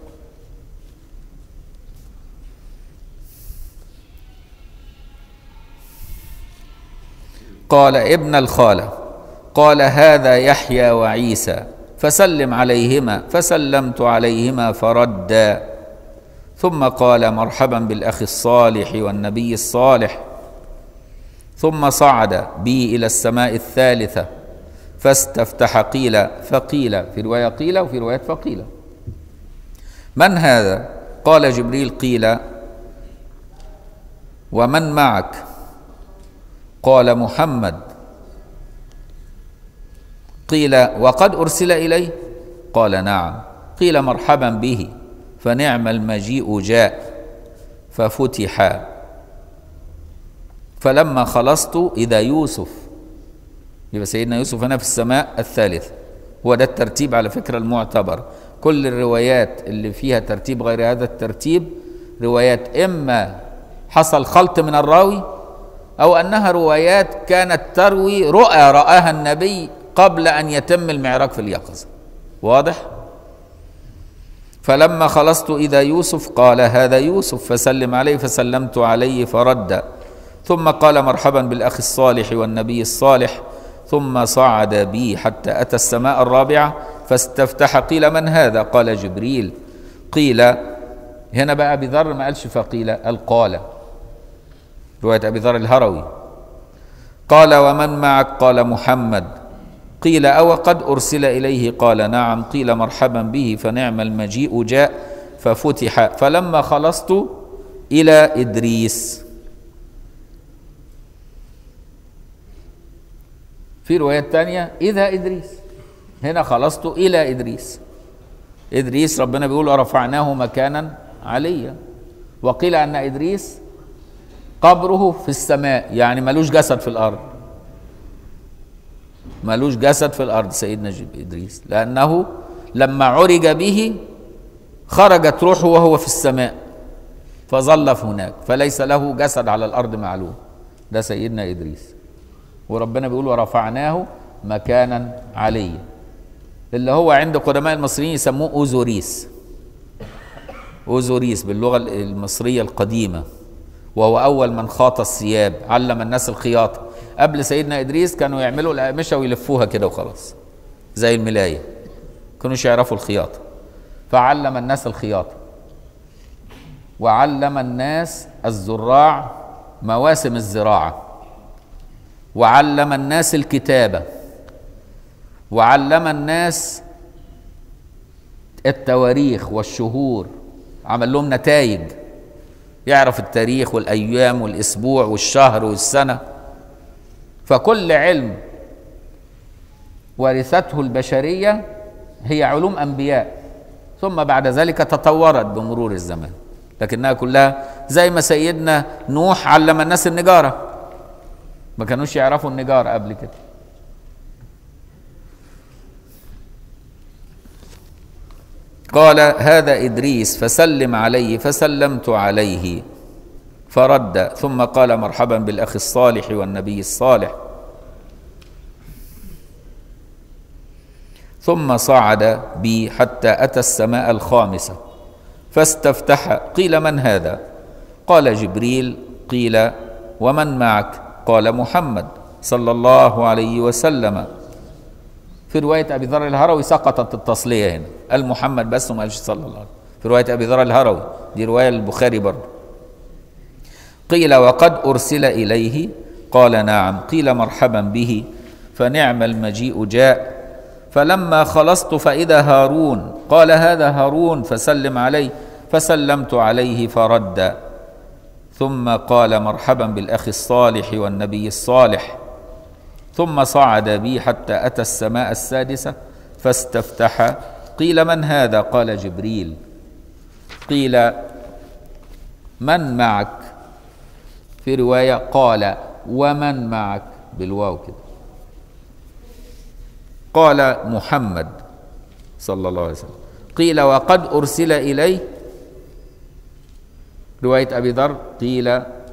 قال ابن الخاله قال هذا يحيى وعيسى فسلم عليهما فسلمت عليهما فردا ثم قال مرحبا بالاخ الصالح والنبي الصالح ثم صعد بي الى السماء الثالثه فاستفتح قيل فقيل في روايه قيل وفي روايه فقيل من هذا قال جبريل قيل ومن معك قال محمد قيل وقد ارسل اليه قال نعم قيل مرحبا به فنعم المجيء جاء ففتح فلما خلصت اذا يوسف يبقى سيدنا يوسف هنا في السماء الثالث هو ده الترتيب على فكره المعتبر كل الروايات اللي فيها ترتيب غير هذا الترتيب روايات اما حصل خلط من الراوي او انها روايات كانت تروي رؤى راها النبي قبل ان يتم المعراج في اليقظه واضح فلما خلصت اذا يوسف قال هذا يوسف فسلم عليه فسلمت عليه فرد ثم قال مرحبا بالاخ الصالح والنبي الصالح ثم صعد بي حتى اتى السماء الرابعه فاستفتح قيل من هذا قال جبريل قيل هنا بقى ابي ذر ما قالش فقيل قال قال روايه ابي ذر الهروي قال ومن معك قال محمد قيل أو قد أرسل إليه قال نعم قيل مرحبا به فنعم المجيء جاء ففتح فلما خلصت إلى إدريس في رواية تانية إذا إدريس هنا خلصت إلى إدريس إدريس ربنا بيقول ورفعناه مكانا عليا وقيل أن إدريس قبره في السماء يعني ملوش جسد في الأرض ملوش جسد في الارض سيدنا ادريس لانه لما عرج به خرجت روحه وهو في السماء فظل هناك فليس له جسد على الارض معلوم ده سيدنا ادريس وربنا بيقول ورفعناه مكانا عليا اللي هو عند قدماء المصريين يسموه اوزوريس أوزوريس باللغة المصرية القديمة وهو أول من خاط الثياب علم الناس الخياطة قبل سيدنا إدريس كانوا يعملوا الأقمشة ويلفوها كده وخلاص زي الملاية كانوش يعرفوا الخياطة فعلم الناس الخياطة وعلم الناس الزراع مواسم الزراعة وعلم الناس الكتابة وعلم الناس التواريخ والشهور عمل لهم نتائج يعرف التاريخ والايام والاسبوع والشهر والسنه فكل علم ورثته البشريه هي علوم انبياء ثم بعد ذلك تطورت بمرور الزمان لكنها كلها زي ما سيدنا نوح علم الناس النجاره ما كانوش يعرفوا النجاره قبل كده قال هذا ادريس فسلم عليه فسلمت عليه فرد ثم قال مرحبا بالاخ الصالح والنبي الصالح ثم صعد بي حتى اتى السماء الخامسه فاستفتح قيل من هذا قال جبريل قيل ومن معك قال محمد صلى الله عليه وسلم في رواية أبي ذر الهروي سقطت التصلية هنا قال محمد بس وما قالش صلى الله عليه وسلم في رواية أبي ذر الهروي دي رواية البخاري برضه قيل وقد أرسل إليه قال نعم قيل مرحبا به فنعم المجيء جاء فلما خلصت فإذا هارون قال هذا هارون فسلم عليه فسلمت عليه فرد ثم قال مرحبا بالأخ الصالح والنبي الصالح ثم صعد بي حتى أتى السماء السادسة فاستفتح قيل من هذا قال جبريل قيل من معك في رواية قال ومن معك بالواو كده قال محمد صلى الله عليه وسلم قيل وقد أرسل إليه رواية أبي ذر قيل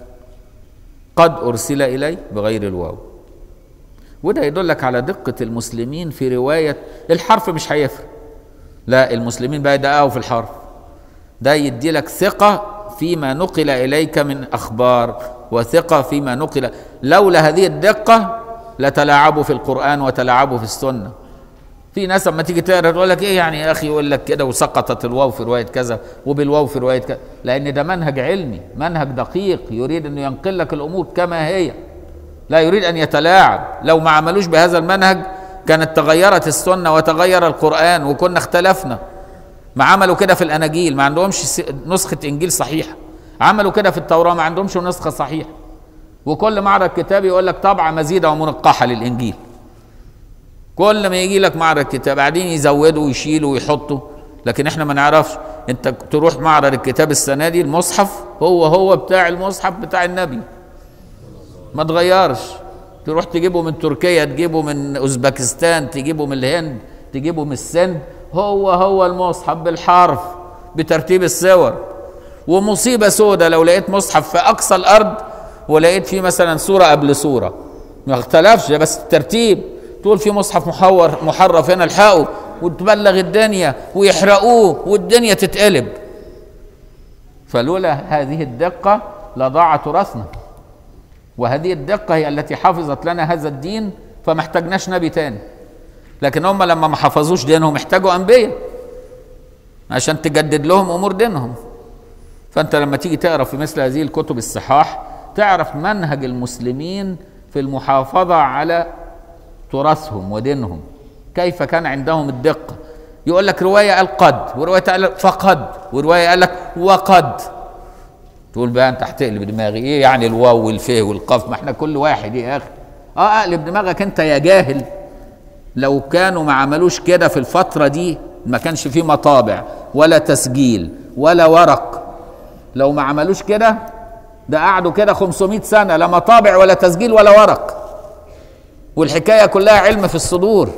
قد أرسل إليه بغير الواو وده يدلك على دقة المسلمين في رواية الحرف مش هيفرق لا المسلمين بقى يدققوا في الحرف ده يدي لك ثقة فيما نقل إليك من أخبار وثقة فيما نقل لولا هذه الدقة لتلاعبوا في القرآن وتلاعبوا في السنة في ناس لما تيجي تقرا تقول لك ايه يعني يا اخي يقول لك كده وسقطت الواو في روايه كذا وبالواو في روايه كذا لان ده منهج علمي منهج دقيق يريد انه ينقل لك الامور كما هي لا يريد ان يتلاعب لو ما عملوش بهذا المنهج كانت تغيرت السنه وتغير القران وكنا اختلفنا ما عملوا كده في الاناجيل ما عندهمش نسخه انجيل صحيحه عملوا كده في التوراه ما عندهمش نسخه صحيحه وكل معرض كتاب يقول لك طبعه مزيده ومنقحه للانجيل كل ما يجي لك معرض كتاب بعدين يزودوا ويشيلوا ويحطوا لكن احنا ما نعرفش انت تروح معرض الكتاب السنه دي المصحف هو هو بتاع المصحف بتاع النبي ما تغيرش تروح تجيبه من تركيا تجيبه من اوزبكستان تجيبه من الهند تجيبه من السند هو هو المصحف بالحرف بترتيب الصور ومصيبة سودة لو لقيت مصحف في أقصى الأرض ولقيت فيه مثلا سورة قبل سورة ما اختلفش بس الترتيب تقول في مصحف محور محرف هنا الحقه وتبلغ الدنيا ويحرقوه والدنيا تتقلب فلولا هذه الدقة لضاع تراثنا وهذه الدقة هي التي حفظت لنا هذا الدين فما احتاجناش نبي تاني لكن هم لما ما حفظوش دينهم احتاجوا أنبياء عشان تجدد لهم أمور دينهم فأنت لما تيجي تقرأ في مثل هذه الكتب الصحاح تعرف منهج المسلمين في المحافظة على تراثهم ودينهم كيف كان عندهم الدقة يقول لك رواية قال قد ورواية قال فقد ورواية قال لك وقد تقول بقى انت هتقلب دماغي ايه يعني الواو والفيه والقاف ما احنا كل واحد ايه يا اخي اه اقلب دماغك انت يا جاهل لو كانوا ما عملوش كده في الفترة دي ما كانش فيه مطابع ولا تسجيل ولا ورق لو ما عملوش كده ده قعدوا كده 500 سنة لا مطابع ولا تسجيل ولا ورق والحكاية كلها علم في الصدور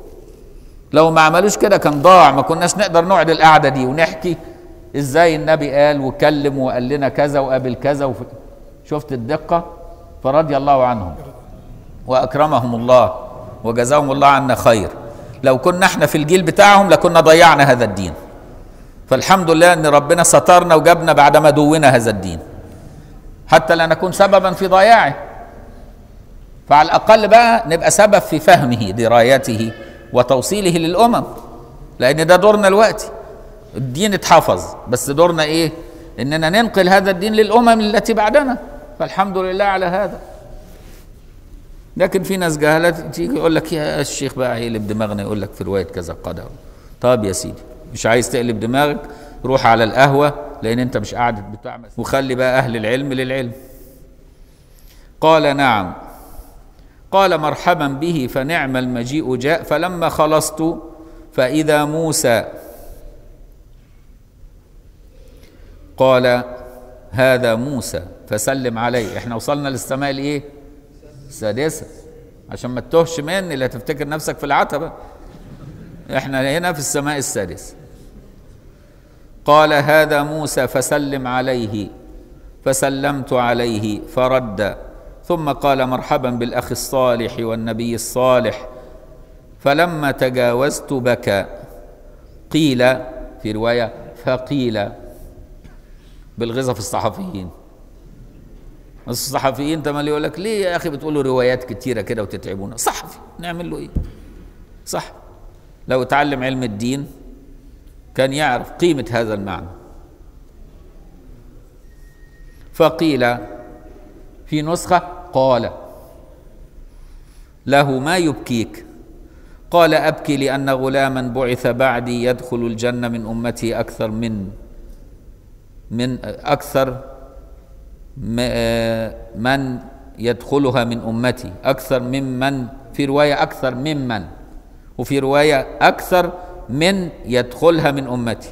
لو ما عملوش كده كان ضاع ما كناش نقدر نقعد القعدة دي ونحكي ازاي النبي قال وكلم وقال لنا كذا وقابل كذا وف... شفت الدقة فرضي الله عنهم وأكرمهم الله وجزاهم الله عنا خير لو كنا احنا في الجيل بتاعهم لكنا ضيعنا هذا الدين فالحمد لله ان ربنا سترنا وجابنا بعدما دونا هذا الدين حتى لا نكون سببا في ضياعه فعلى الاقل بقى نبقى سبب في فهمه درايته وتوصيله للامم لان ده دورنا الوقت الدين اتحفظ بس دورنا ايه اننا ننقل هذا الدين للامم التي بعدنا فالحمد لله على هذا لكن في ناس جهلة تيجي يقول لك يا الشيخ بقى يقلب دماغنا يقول لك في رواية كذا قدر طب يا سيدي مش عايز تقلب دماغك روح على القهوة لأن أنت مش قاعد بتعمل وخلي بقى أهل العلم للعلم قال نعم قال مرحبا به فنعم المجيء جاء فلما خلصت فإذا موسى قال هذا موسى فسلم عليه احنا وصلنا للسماء الايه السادسة عشان ما تتوهش مني لا تفتكر نفسك في العتبة احنا هنا في السماء السادسة قال هذا موسى فسلم عليه فسلمت عليه فرد ثم قال مرحبا بالأخ الصالح والنبي الصالح فلما تجاوزت بكى قيل في رواية فقيل بالغزف الصحفيين الصحفيين تملي يقول لك ليه يا اخي بتقولوا روايات كتيره كده وتتعبونا صحفي نعمل له ايه صح لو اتعلم علم الدين كان يعرف قيمه هذا المعنى فقيل في نسخه قال له ما يبكيك قال ابكي لان غلاما بعث بعدي يدخل الجنه من امتي اكثر من من اكثر من يدخلها من امتي اكثر ممن في روايه اكثر ممن وفي روايه اكثر من يدخلها من امتي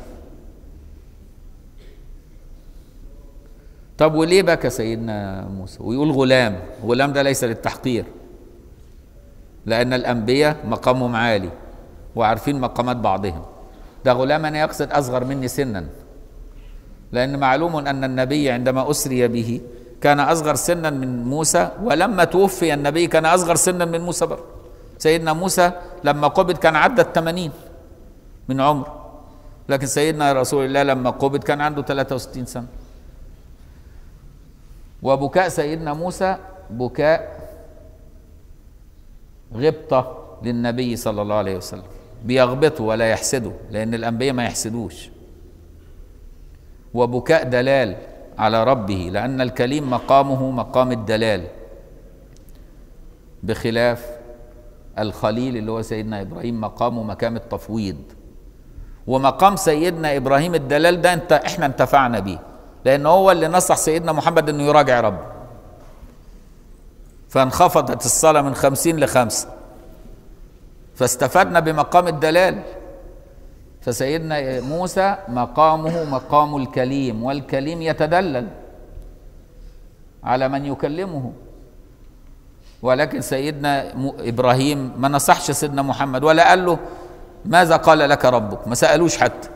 طب وليه بكى سيدنا موسى ويقول غلام غلام ده ليس للتحقير لان الانبياء مقامهم عالي وعارفين مقامات بعضهم ده غلام انا يقصد اصغر مني سنا لأن معلوم أن النبي عندما أسري به كان أصغر سنا من موسى ولما توفي النبي كان أصغر سنا من موسى برضه سيدنا موسى لما قبض كان عدى الثمانين من عمر لكن سيدنا رسول الله لما قبض كان عنده 63 سنة وبكاء سيدنا موسى بكاء غبطة للنبي صلى الله عليه وسلم بيغبطه ولا يحسده لأن الأنبياء ما يحسدوش وبكاء دلال على ربه لأن الكليم مقامه مقام الدلال بخلاف الخليل اللي هو سيدنا إبراهيم مقامه مقام التفويض ومقام سيدنا إبراهيم الدلال ده انت احنا انتفعنا بيه لأن هو اللي نصح سيدنا محمد أنه يراجع ربه فانخفضت الصلاة من خمسين لخمسة فاستفدنا بمقام الدلال فسيدنا موسى مقامه مقام الكليم والكليم يتدلل على من يكلمه ولكن سيدنا ابراهيم ما نصحش سيدنا محمد ولا قال له ماذا قال لك ربك ما سالوش حتى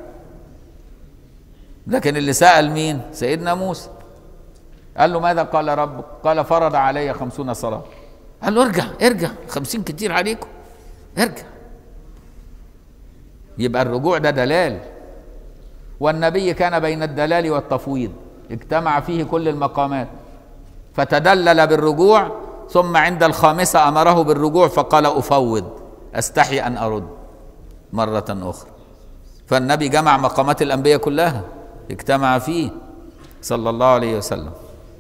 لكن اللي سال مين سيدنا موسى قال له ماذا قال ربك قال فرض علي خمسون صلاه قال له ارجع ارجع خمسين كتير عليكم ارجع يبقى الرجوع ده دلال والنبي كان بين الدلال والتفويض اجتمع فيه كل المقامات فتدلل بالرجوع ثم عند الخامسة أمره بالرجوع فقال أفوض أستحي أن أرد مرة أخرى فالنبي جمع مقامات الأنبياء كلها اجتمع فيه صلى الله عليه وسلم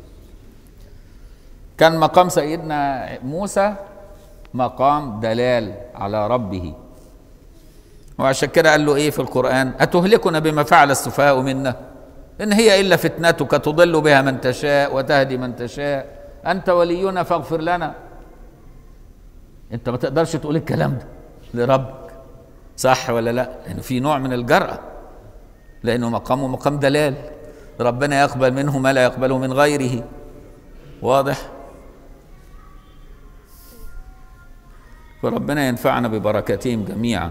كان مقام سيدنا موسى مقام دلال على ربه وعشان كده قال له ايه في القرآن أتهلكنا بما فعل السفهاء منا إن هي إلا فتنتك تضل بها من تشاء وتهدي من تشاء أنت ولينا فاغفر لنا أنت ما تقدرش تقول الكلام ده لربك صح ولا لا لأنه في نوع من الجرأة لأنه مقامه مقام دلال ربنا يقبل منه ما لا يقبله من غيره واضح فربنا ينفعنا ببركاتهم جميعا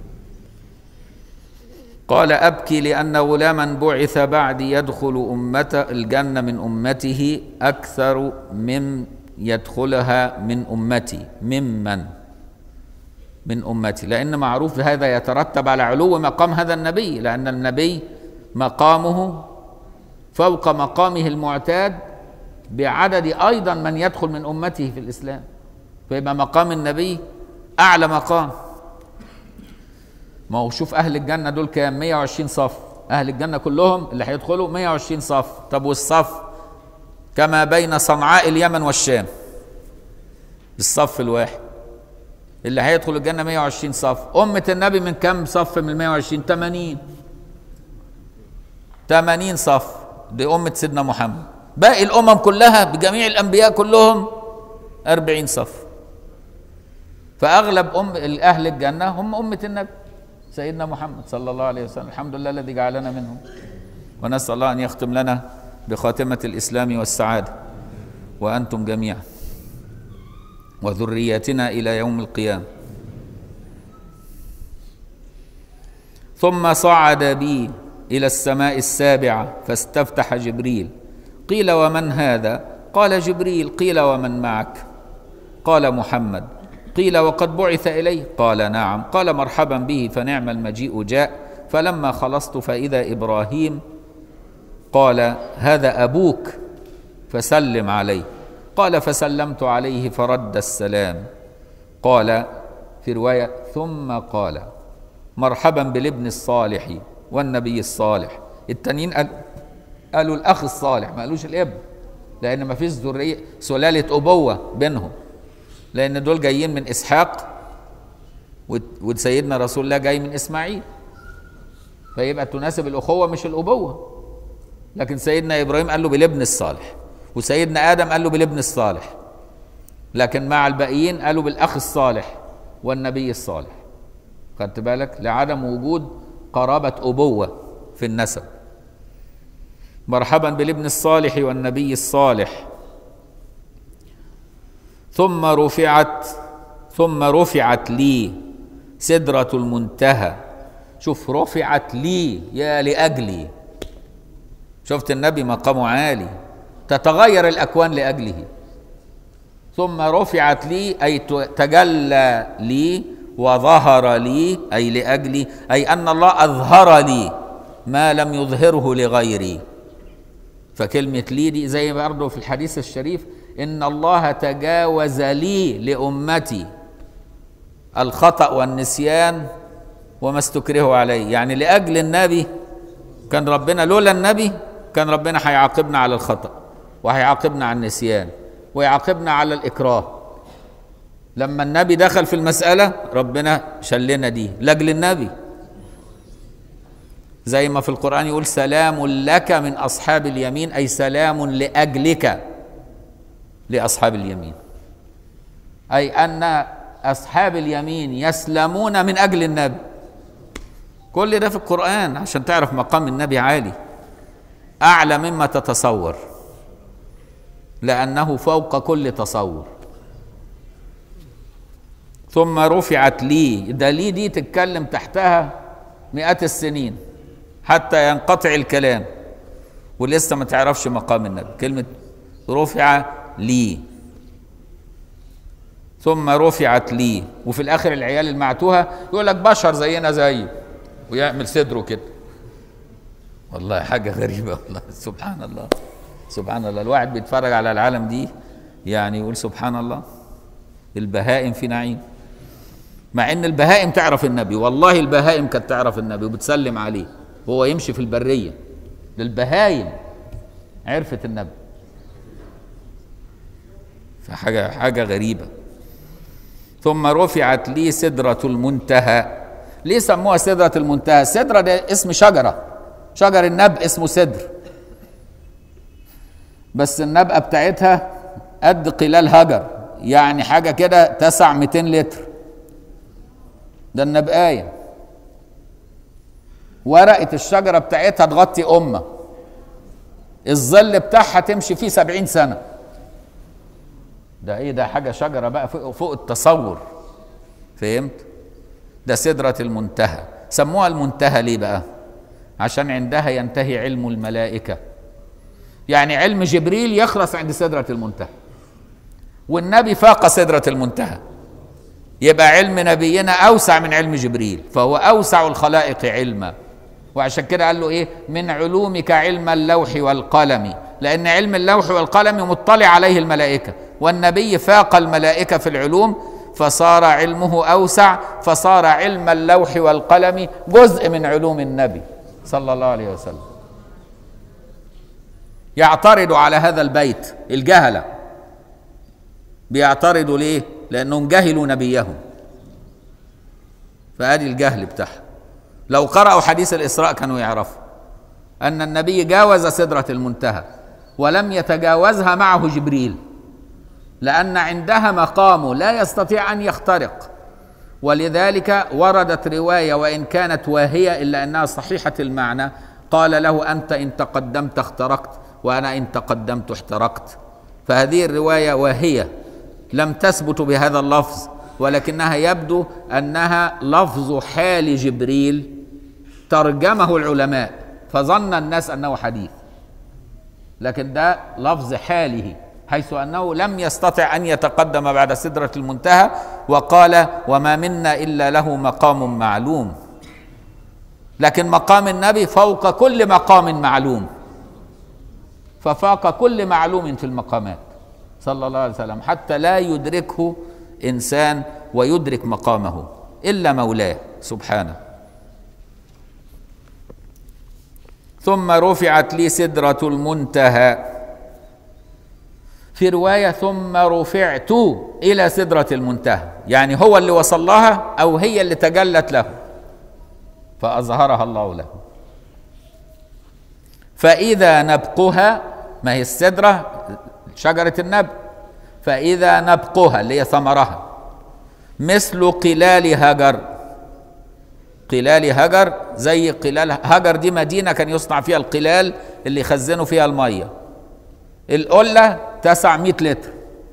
قال أبكي لأن غلاما بعث بعدي يدخل أمة الجنة من أمته أكثر من يدخلها من أمتي ممن من أمتي لأن معروف هذا يترتب على علو مقام هذا النبي لأن النبي مقامه فوق مقامه المعتاد بعدد أيضا من يدخل من أمته في الإسلام فيبقى مقام النبي أعلى مقام ما هو شوف أهل الجنة دول كام 120 صف أهل الجنة كلهم اللي هيدخلوا 120 صف طب والصف كما بين صنعاء اليمن والشام الصف الواحد اللي هيدخل الجنة 120 صف أمة النبي من كم صف من 120 80 80 صف دي أمة سيدنا محمد باقي الأمم كلها بجميع الأنبياء كلهم 40 صف فأغلب أم أهل الجنة هم أمة النبي سيدنا محمد صلى الله عليه وسلم الحمد لله الذي جعلنا منهم ونسأل الله أن يختم لنا بخاتمة الإسلام والسعادة وأنتم جميعا وذرياتنا إلى يوم القيامة ثم صعد بي إلى السماء السابعة فاستفتح جبريل قيل ومن هذا قال جبريل قيل ومن معك قال محمد قيل وقد بعث إليه قال نعم قال مرحبا به فنعم المجيء جاء فلما خلصت فإذا إبراهيم قال هذا أبوك فسلم عليه قال فسلمت عليه فرد السلام قال في رواية ثم قال مرحبا بالابن الصالح والنبي الصالح التانيين قال قالوا الأخ الصالح ما قالوش الابن لأن ما فيش ذرية سلالة أبوة بينهم لأن دول جايين من إسحاق وسيدنا رسول الله جاي من إسماعيل فيبقى تناسب الأخوة مش الأبوة لكن سيدنا إبراهيم قال له بالابن الصالح وسيدنا آدم قال له بالابن الصالح لكن مع الباقيين قالوا بالأخ الصالح والنبي الصالح خدت بالك لعدم وجود قرابة أبوة في النسب مرحبا بالابن الصالح والنبي الصالح ثم رفعت ثم رفعت لي سدرة المنتهى شوف رفعت لي يا لأجلي شفت النبي مقامه عالي تتغير الأكوان لأجله ثم رفعت لي أي تجلى لي وظهر لي أي لأجلي أي أن الله أظهر لي ما لم يظهره لغيري فكلمة لي دي زي برضه في الحديث الشريف إن الله تجاوز لي لأمتي الخطأ والنسيان وما استكرهوا عليه يعني لأجل النبي كان ربنا لولا النبي كان ربنا هيعاقبنا على الخطأ وهيعاقبنا على النسيان ويعاقبنا على الإكراه لما النبي دخل في المسألة ربنا شلنا دي لأجل النبي زي ما في القرآن يقول سلام لك من أصحاب اليمين أي سلام لأجلك لأصحاب اليمين أي أن أصحاب اليمين يسلمون من أجل النبي كل ده في القرآن عشان تعرف مقام النبي عالي أعلى مما تتصور لأنه فوق كل تصور ثم رفعت لي ده لي دي تتكلم تحتها مئات السنين حتى ينقطع الكلام ولسه ما تعرفش مقام النبي كلمة رفع لي ثم رفعت لي وفي الاخر العيال المعتوهه يقول لك بشر زينا زيه ويعمل صدره كده والله حاجه غريبه والله سبحان الله سبحان الله الواحد بيتفرج على العالم دي يعني يقول سبحان الله البهائم في نعيم مع ان البهائم تعرف النبي والله البهائم كانت تعرف النبي وبتسلم عليه وهو يمشي في البريه للبهايم عرفت النبي فحاجة حاجة غريبة ثم رفعت لي سدرة المنتهى ليه سموها سدرة المنتهى سدرة ده اسم شجرة شجر النبق اسمه سدر بس النبقة بتاعتها قد قلال هجر يعني حاجة كده تسع 200 لتر ده النبقاية ورقة الشجرة بتاعتها تغطي أمة الظل بتاعها تمشي فيه سبعين سنة ده ايه ده حاجه شجره بقى فوق, فوق التصور فهمت ده سدره المنتهى سموها المنتهى ليه بقى عشان عندها ينتهي علم الملائكه يعني علم جبريل يخلص عند سدره المنتهى والنبي فاق سدره المنتهى يبقى علم نبينا اوسع من علم جبريل فهو اوسع الخلائق علما وعشان كده قال له ايه من علومك علم اللوح والقلم لان علم اللوح والقلم مطلع عليه الملائكه والنبي فاق الملائكه في العلوم فصار علمه اوسع فصار علم اللوح والقلم جزء من علوم النبي صلى الله عليه وسلم يعترض على هذا البيت الجهله بيعترضوا ليه لانهم جهلوا نبيهم فادي الجهل بتاعهم لو قرأوا حديث الإسراء كانوا يعرفوا أن النبي جاوز سدرة المنتهى ولم يتجاوزها معه جبريل لأن عندها مقامه لا يستطيع أن يخترق ولذلك وردت رواية وإن كانت واهية إلا أنها صحيحة المعنى قال له أنت إن تقدمت اخترقت وأنا إن تقدمت احترقت فهذه الرواية واهية لم تثبت بهذا اللفظ ولكنها يبدو انها لفظ حال جبريل ترجمه العلماء فظن الناس انه حديث لكن ده لفظ حاله حيث انه لم يستطع ان يتقدم بعد سدره المنتهى وقال وما منا الا له مقام معلوم لكن مقام النبي فوق كل مقام معلوم ففاق كل معلوم في المقامات صلى الله عليه وسلم حتى لا يدركه انسان ويدرك مقامه الا مولاه سبحانه ثم رفعت لي سدره المنتهى في روايه ثم رفعت الى سدره المنتهى يعني هو اللي وصل لها او هي اللي تجلت له فاظهرها الله له فاذا نبقها ما هي السدره شجره النبق فإذا نبقها اللي هي ثمرها مثل قلال هجر قلال هجر زي قلال هجر دي مدينة كان يصنع فيها القلال اللي يخزنوا فيها المية القلة تسع 100 لتر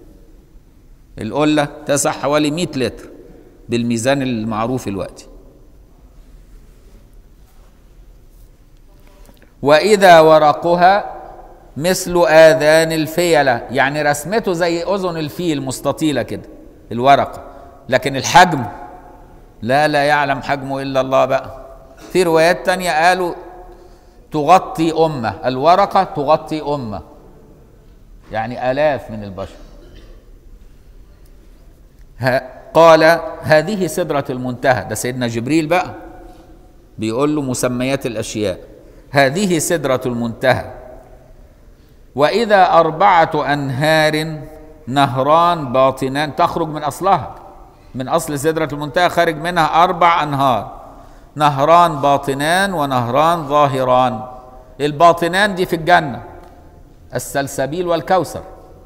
القلة تسع حوالي 100 لتر بالميزان المعروف الوقتي وإذا ورقها مثل آذان الفيلة يعني رسمته زي أذن الفيل مستطيلة كده الورقة لكن الحجم لا لا يعلم حجمه إلا الله بقى في روايات تانية قالوا تغطي أمة الورقة تغطي أمة يعني آلاف من البشر قال هذه سدرة المنتهى ده سيدنا جبريل بقى بيقول له مسميات الأشياء هذه سدرة المنتهى وإذا أربعة أنهار نهران باطنان تخرج من أصلها من أصل سدرة المنتهى خارج منها أربع أنهار نهران باطنان ونهران ظاهران الباطنان دي في الجنة السلسبيل والكوثر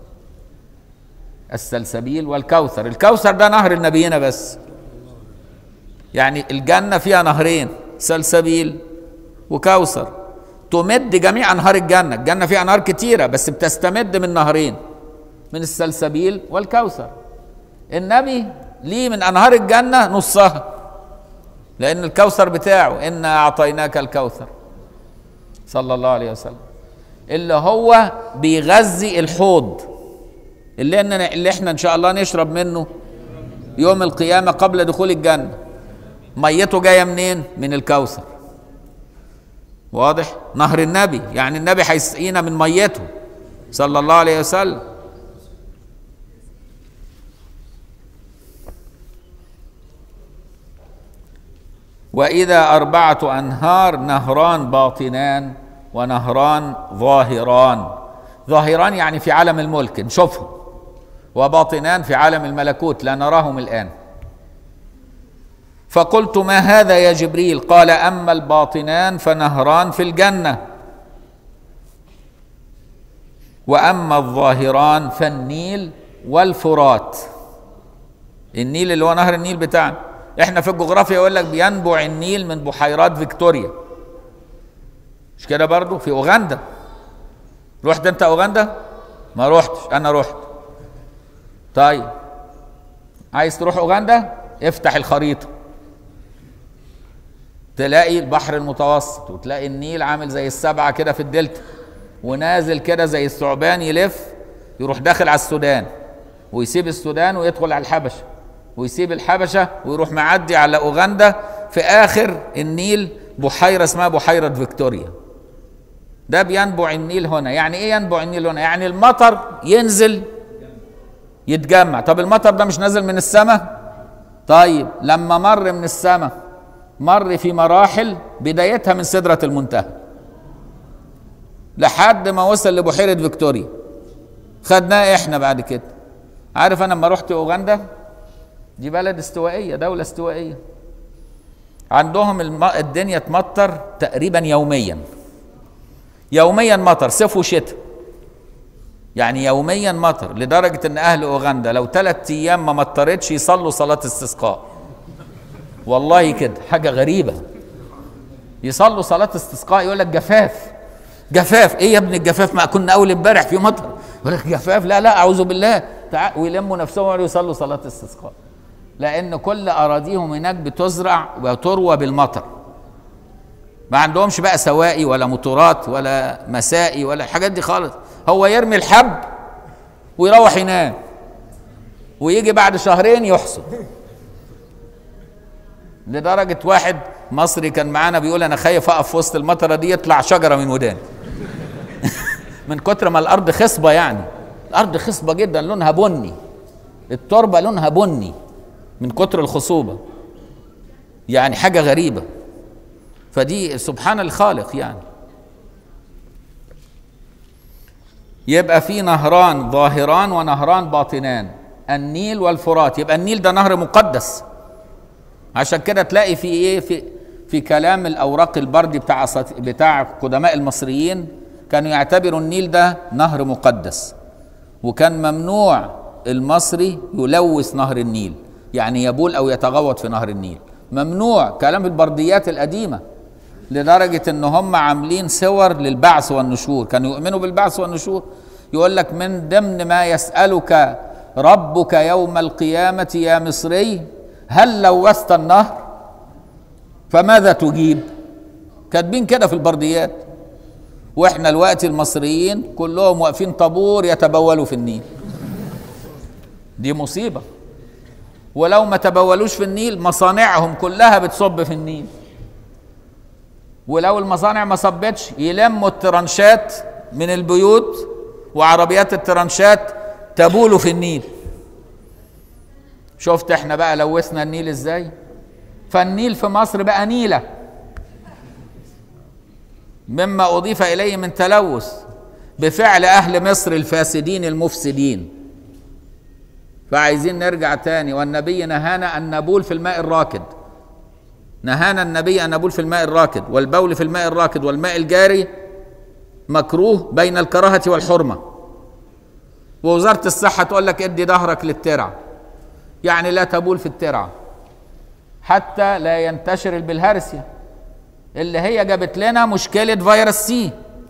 السلسبيل والكوثر الكوثر ده نهر النبينا بس يعني الجنة فيها نهرين سلسبيل وكوثر تمد جميع انهار الجنه، الجنه فيها انهار كتيره بس بتستمد من نهرين من السلسبيل والكوثر. النبي ليه من انهار الجنه نصها لان الكوثر بتاعه انا اعطيناك الكوثر صلى الله عليه وسلم اللي هو بيغذي الحوض اللي, اللي احنا ان شاء الله نشرب منه يوم القيامه قبل دخول الجنه ميته جايه منين من الكوثر واضح نهر النبي يعني النبي هيسقينا من ميته صلى الله عليه وسلم واذا اربعه انهار نهران باطنان ونهران ظاهران ظاهران يعني في عالم الملك نشوفهم وباطنان في عالم الملكوت لا نراهم الان فقلت ما هذا يا جبريل قال اما الباطنان فنهران في الجنه واما الظاهران فالنيل والفرات النيل اللي هو نهر النيل بتاعنا احنا في الجغرافيا يقول لك بينبع النيل من بحيرات فيكتوريا مش كده برضو في اوغندا رحت انت اوغندا ما رحتش انا رحت طيب عايز تروح اوغندا افتح الخريطه تلاقي البحر المتوسط وتلاقي النيل عامل زي السبعه كده في الدلتا ونازل كده زي الثعبان يلف يروح داخل على السودان ويسيب السودان ويدخل على الحبشه ويسيب الحبشه ويروح معدي على اوغندا في اخر النيل بحيره اسمها بحيره فيكتوريا ده بينبع النيل هنا يعني ايه ينبع النيل هنا يعني المطر ينزل يتجمع طب المطر ده مش نازل من السماء طيب لما مر من السماء مر في مراحل بدايتها من سدرة المنتهى لحد ما وصل لبحيرة فيكتوريا خدناه احنا بعد كده عارف انا لما رحت اوغندا دي بلد استوائية دولة استوائية عندهم الم... الدنيا تمطر تقريبا يوميا يوميا مطر صيف وشتاء يعني يوميا مطر لدرجة ان اهل اوغندا لو ثلاث ايام ما مطرتش يصلوا صلاة استسقاء والله كده حاجة غريبة يصلوا صلاة استسقاء يقول لك جفاف جفاف ايه يا ابن الجفاف ما كنا اول امبارح في مطر يقول لك جفاف لا لا اعوذ بالله تعال ويلموا نفسهم ويقعدوا يصلوا صلاة استسقاء لان كل اراضيهم هناك بتزرع وتروى بالمطر ما عندهمش بقى سوائي ولا موتورات ولا مسائي ولا الحاجات دي خالص هو يرمي الحب ويروح ينام ويجي بعد شهرين يحصد لدرجة واحد مصري كان معانا بيقول أنا خايف أقف في وسط المطرة دي يطلع شجرة من وداني من كتر ما الأرض خصبة يعني الأرض خصبة جدا لونها بني التربة لونها بني من كتر الخصوبة يعني حاجة غريبة فدي سبحان الخالق يعني يبقى في نهران ظاهران ونهران باطنان النيل والفرات يبقى النيل ده نهر مقدس عشان كده تلاقي في ايه في في كلام الاوراق البردي بتاع بتاع قدماء المصريين كانوا يعتبروا النيل ده نهر مقدس وكان ممنوع المصري يلوث نهر النيل يعني يبول او يتغوط في نهر النيل ممنوع كلام البرديات القديمه لدرجه ان هم عاملين صور للبعث والنشور كانوا يؤمنوا بالبعث والنشور يقول لك من ضمن ما يسالك ربك يوم القيامه يا مصري هل لوثت النهر فماذا تجيب كاتبين كده في البرديات واحنا الوقت المصريين كلهم واقفين طابور يتبولوا في النيل دي مصيبه ولو ما تبولوش في النيل مصانعهم كلها بتصب في النيل ولو المصانع ما صبتش يلموا الترنشات من البيوت وعربيات الترنشات تبول في النيل شفت احنا بقى لوثنا النيل ازاي فالنيل في مصر بقى نيله مما اضيف اليه من تلوث بفعل اهل مصر الفاسدين المفسدين فعايزين نرجع تاني والنبي نهانا ان نبول في الماء الراكد نهانا النبي ان نبول في الماء الراكد والبول في الماء الراكد والماء الجاري مكروه بين الكراهه والحرمه ووزاره الصحه تقول لك ادي ظهرك للترع يعني لا تبول في الترعه حتى لا ينتشر البلهارسيا اللي هي جابت لنا مشكله فيروس سي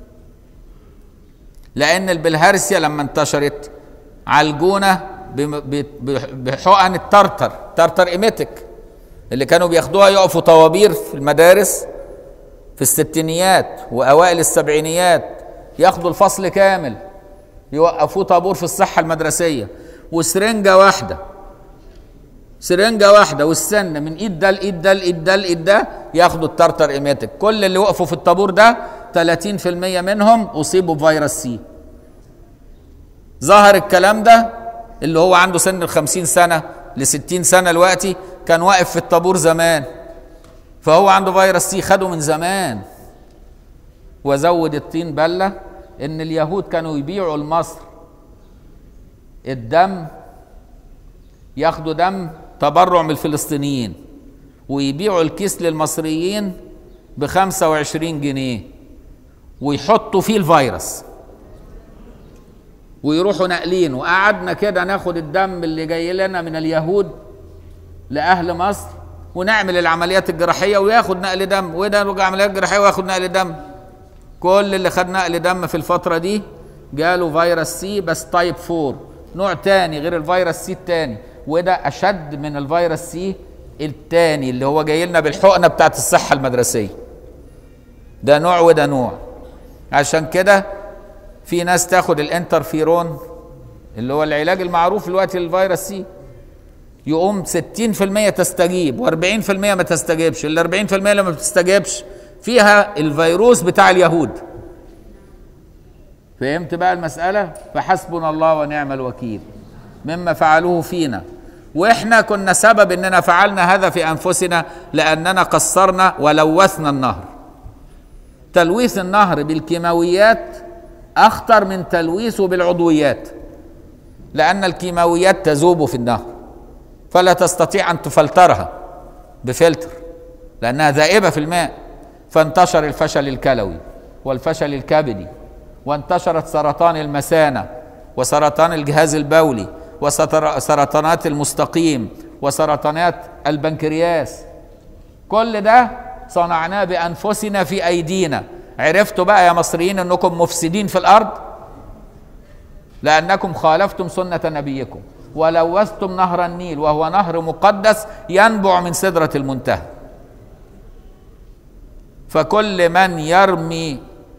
لان البلهارسيا لما انتشرت عالجونا بحقن الترتر ترتر ايميتك اللي كانوا بياخدوها يقفوا طوابير في المدارس في الستينيات واوائل السبعينيات ياخدوا الفصل كامل يوقفوه طابور في الصحه المدرسيه وسرنجه واحده سرنجه واحده والسن من ايد ده لايد ده لايد ده لايد ده ياخدوا الترتر ايميتك كل اللي وقفوا في الطابور ده 30% منهم اصيبوا بفيروس سي ظهر الكلام ده اللي هو عنده سن ال 50 سنه ل 60 سنه دلوقتي كان واقف في الطابور زمان فهو عنده فيروس سي خده من زمان وزود الطين بله ان اليهود كانوا يبيعوا لمصر الدم ياخدوا دم تبرع من الفلسطينيين ويبيعوا الكيس للمصريين ب 25 جنيه ويحطوا فيه الفيروس ويروحوا ناقلين وقعدنا كده ناخد الدم اللي جاي لنا من اليهود لاهل مصر ونعمل العمليات الجراحيه وياخد نقل دم وده يرجع عمليات جراحيه وياخد نقل دم كل اللي خد نقل دم في الفتره دي جاله فيروس سي بس تايب 4 نوع تاني غير الفيروس سي التاني وده اشد من الفيروس سي التاني اللي هو جاي لنا بالحقنه بتاعت الصحه المدرسيه ده نوع وده نوع عشان كده في ناس تاخد الانترفيرون اللي هو العلاج المعروف دلوقتي للفيروس سي يقوم 60% تستجيب و40% ما تستجيبش ال 40% اللي ما بتستجيبش فيها الفيروس بتاع اليهود فهمت بقى المسألة فحسبنا الله ونعم الوكيل مما فعلوه فينا واحنا كنا سبب اننا فعلنا هذا في انفسنا لاننا قصرنا ولوثنا النهر تلويث النهر بالكيماويات اخطر من تلويثه بالعضويات لان الكيماويات تذوب في النهر فلا تستطيع ان تفلترها بفلتر لانها ذائبه في الماء فانتشر الفشل الكلوي والفشل الكبدي وانتشرت سرطان المثانه وسرطان الجهاز البولي وسرطانات المستقيم وسرطانات البنكرياس كل ده صنعناه بانفسنا في ايدينا عرفتوا بقى يا مصريين انكم مفسدين في الارض لانكم خالفتم سنه نبيكم ولوثتم نهر النيل وهو نهر مقدس ينبع من سدره المنتهى فكل من يرمي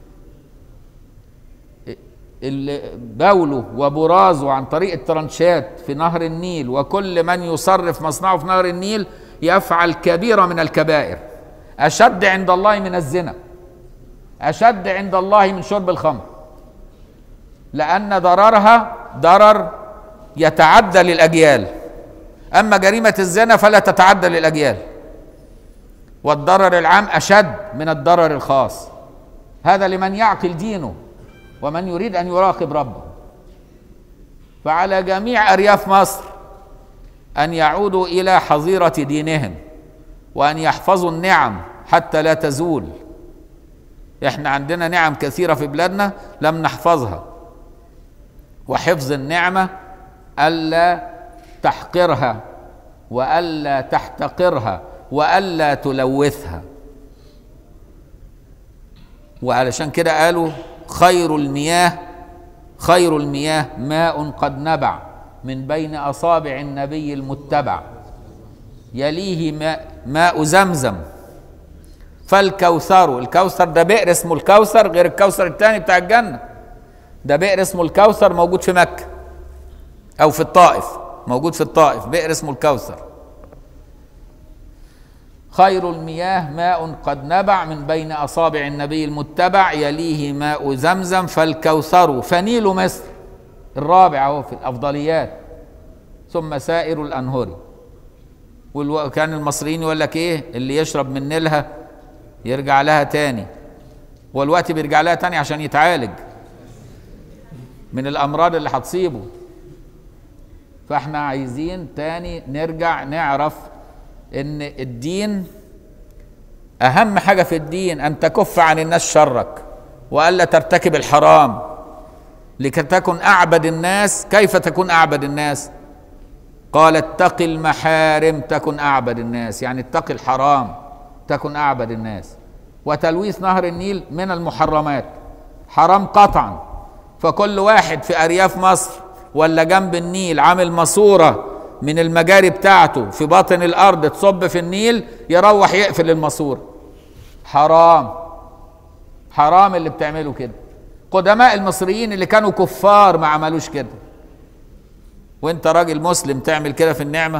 بوله وبرازه عن طريق الترنشات في نهر النيل وكل من يصرف مصنعه في نهر النيل يفعل كبيرة من الكبائر أشد عند الله من الزنا أشد عند الله من شرب الخمر لأن ضررها ضرر يتعدى للأجيال أما جريمة الزنا فلا تتعدى للأجيال والضرر العام أشد من الضرر الخاص هذا لمن يعقل دينه ومن يريد ان يراقب ربه فعلى جميع ارياف مصر ان يعودوا الى حظيره دينهم وان يحفظوا النعم حتى لا تزول احنا عندنا نعم كثيره في بلادنا لم نحفظها وحفظ النعمه الا تحقرها والا تحتقرها والا تلوثها وعلشان كده قالوا خير المياه خير المياه ماء قد نبع من بين اصابع النبي المتبع يليه ماء, ماء زمزم فالكوثر الكوثر ده بئر اسمه الكوثر غير الكوثر الثاني بتاع الجنه ده بئر اسمه الكوثر موجود في مكه او في الطائف موجود في الطائف بئر اسمه الكوثر خير المياه ماء قد نبع من بين اصابع النبي المتبع يليه ماء زمزم فالكوثر فنيل مصر الرابع اهو في الافضليات ثم سائر الانهر وكان المصريين يقول لك ايه اللي يشرب من نيلها يرجع لها تاني والوقت بيرجع لها تاني عشان يتعالج من الامراض اللي هتصيبه فاحنا عايزين تاني نرجع نعرف ان الدين اهم حاجه في الدين ان تكف عن الناس شرك والا ترتكب الحرام لكي تكن اعبد الناس كيف تكون اعبد الناس قال اتق المحارم تكن اعبد الناس يعني اتق الحرام تكن اعبد الناس وتلويث نهر النيل من المحرمات حرام قطعا فكل واحد في ارياف مصر ولا جنب النيل عامل ماسوره من المجاري بتاعته في باطن الارض تصب في النيل يروح يقفل الماسوره حرام حرام اللي بتعمله كده قدماء المصريين اللي كانوا كفار ما عملوش كده وانت راجل مسلم تعمل كده في النعمه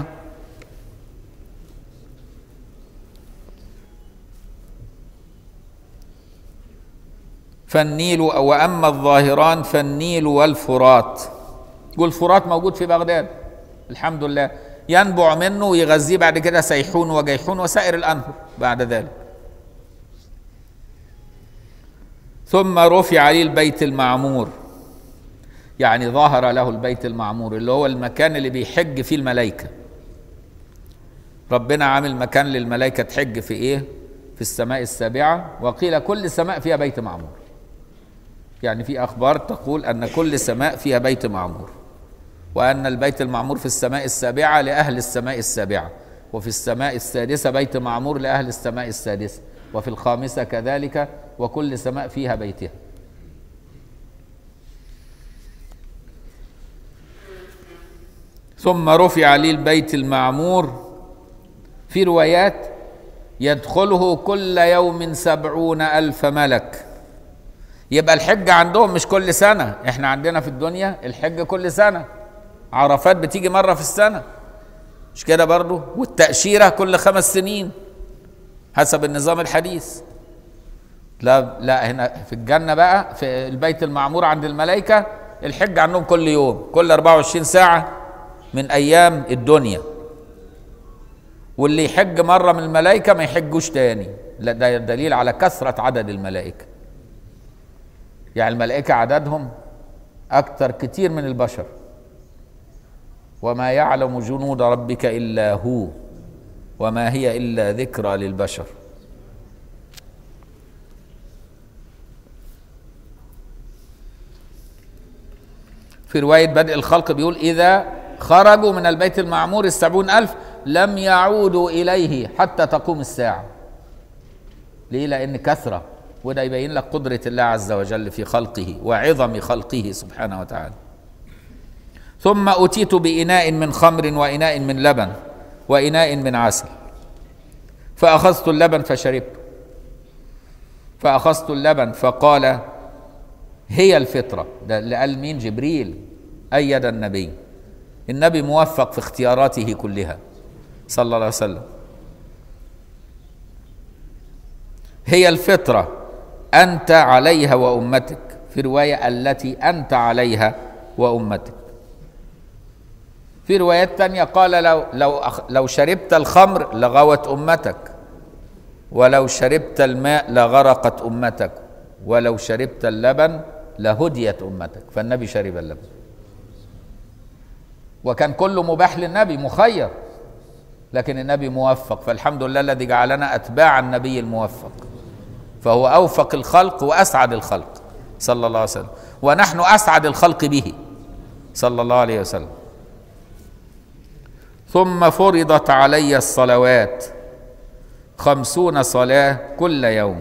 فالنيل واما الظاهران فالنيل والفرات والفرات موجود في بغداد الحمد لله ينبع منه ويغذيه بعد كده سيحون وجيحون وسائر الانهر بعد ذلك ثم رفع عليه البيت المعمور يعني ظهر له البيت المعمور اللي هو المكان اللي بيحج فيه الملائكة ربنا عامل مكان للملائكة تحج في ايه في السماء السابعة وقيل كل سماء فيها بيت معمور يعني في أخبار تقول أن كل سماء فيها بيت معمور وأن البيت المعمور في السماء السابعة لأهل السماء السابعة وفي السماء السادسة بيت معمور لأهل السماء السادسة وفي الخامسة كذلك وكل سماء فيها بيتها ثم رفع لي البيت المعمور في روايات يدخله كل يوم سبعون ألف ملك يبقى الحج عندهم مش كل سنة احنا عندنا في الدنيا الحج كل سنة عرفات بتيجي مرة في السنة مش كده برضه والتأشيرة كل خمس سنين حسب النظام الحديث لا لا هنا في الجنة بقى في البيت المعمور عند الملائكة الحج عندهم كل يوم كل 24 ساعة من أيام الدنيا واللي يحج مرة من الملائكة ما يحجوش تاني لا ده دليل على كثرة عدد الملائكة يعني الملائكة عددهم أكثر كتير من البشر وما يعلم جنود ربك إلا هو وما هي إلا ذكرى للبشر في رواية بدء الخلق بيقول إذا خرجوا من البيت المعمور السبعون ألف لم يعودوا إليه حتى تقوم الساعة ليه لأن كثرة وده يبين لك قدرة الله عز وجل في خلقه وعظم خلقه سبحانه وتعالى ثم أتيت بإناء من خمر وإناء من لبن وإناء من عسل فأخذت اللبن فشربت فأخذت اللبن فقال هي الفطرة ده اللي قال مين جبريل أيد النبي النبي موفق في اختياراته كلها صلى الله عليه وسلم هي الفطرة أنت عليها وأمتك في رواية التي أنت عليها وأمتك في روايات تانية قال لو لو لو شربت الخمر لغوت أمتك ولو شربت الماء لغرقت أمتك ولو شربت اللبن لهديت أمتك فالنبي شرب اللبن وكان كله مباح للنبي مخير لكن النبي موفق فالحمد لله الذي جعلنا أتباع النبي الموفق فهو أوفق الخلق وأسعد الخلق صلى الله عليه وسلم ونحن أسعد الخلق به صلى الله عليه وسلم ثم فرضت علي الصلوات خمسون صلاة كل يوم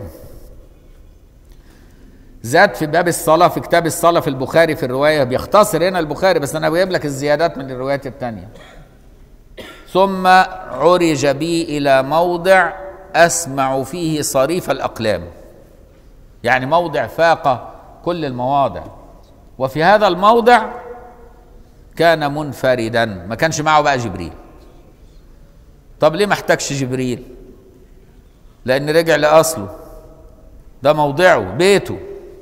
زاد في باب الصلاة في كتاب الصلاة في البخاري في الرواية بيختصر هنا البخاري بس أنا بجيب لك الزيادات من الروايات التانية ثم عرج بي إلى موضع أسمع فيه صريف الأقلام يعني موضع فاق كل المواضع وفي هذا الموضع كان منفردا ما كانش معه بقى جبريل طب ليه ما احتاجش جبريل لأن رجع لأصله ده موضعه بيته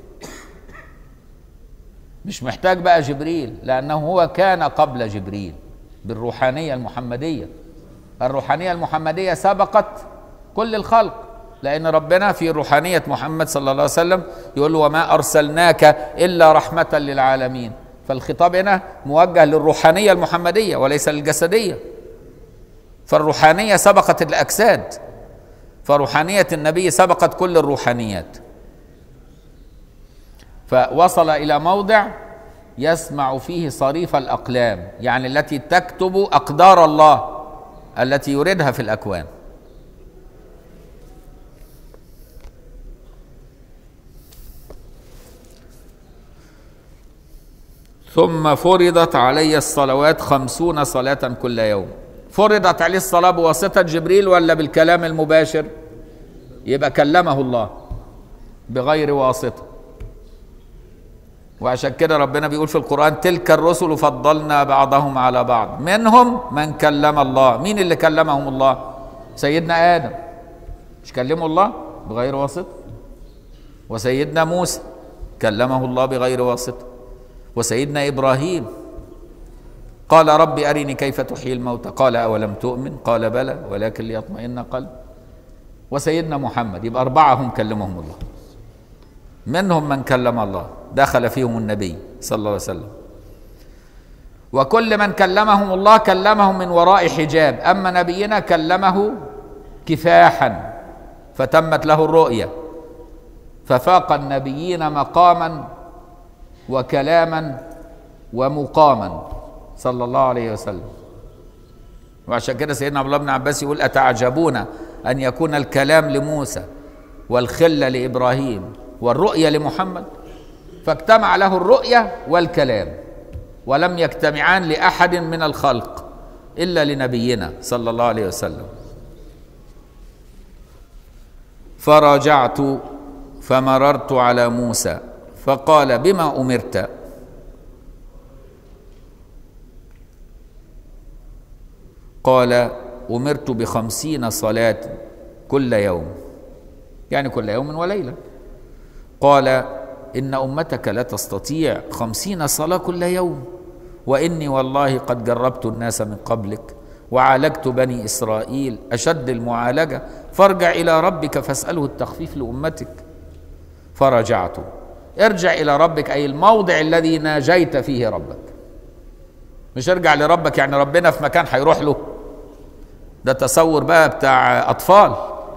مش محتاج بقى جبريل لأنه هو كان قبل جبريل بالروحانية المحمدية الروحانية المحمدية سبقت كل الخلق لأن ربنا في روحانية محمد صلى الله عليه وسلم يقول له وما أرسلناك إلا رحمة للعالمين فالخطاب هنا موجه للروحانية المحمدية وليس للجسدية فالروحانية سبقت الأجساد فروحانية النبي سبقت كل الروحانيات فوصل إلى موضع يسمع فيه صريف الأقلام يعني التي تكتب أقدار الله التي يريدها في الأكوان ثم فرضت علي الصلوات خمسون صلاة كل يوم فرضت عليه الصلاة بواسطة جبريل ولا بالكلام المباشر يبقى كلمه الله بغير واسطة وعشان كده ربنا بيقول في القرآن تلك الرسل فضلنا بعضهم على بعض منهم من كلم الله مين اللي كلمهم الله سيدنا آدم مش كلمه الله بغير واسطة وسيدنا موسى كلمه الله بغير واسطة وسيدنا إبراهيم قال رب أرني كيف تحيي الموتى قال أولم تؤمن قال بلى ولكن ليطمئن قلب وسيدنا محمد يبقى أربعة هم كلمهم الله منهم من كلم الله دخل فيهم النبي صلى الله عليه وسلم وكل من كلمهم الله كلمهم من وراء حجاب أما نبينا كلمه كفاحا فتمت له الرؤية ففاق النبيين مقاما وكلاما ومقاما صلى الله عليه وسلم وعشان كده سيدنا عبد الله بن عباس يقول أتعجبون أن يكون الكلام لموسى والخلة لإبراهيم والرؤية لمحمد فاجتمع له الرؤية والكلام ولم يجتمعان لأحد من الخلق إلا لنبينا صلى الله عليه وسلم فراجعت فمررت على موسى فقال بما أمرت قال أمرت بخمسين صلاة كل يوم يعني كل يوم وليلة قال إن أمتك لا تستطيع خمسين صلاة كل يوم وإني والله قد جربت الناس من قبلك وعالجت بني إسرائيل أشد المعالجة فارجع إلى ربك فاسأله التخفيف لأمتك فرجعت ارجع إلى ربك أي الموضع الذي ناجيت فيه ربك مش ارجع لربك يعني ربنا في مكان هيروح له ده تصور بقى بتاع أطفال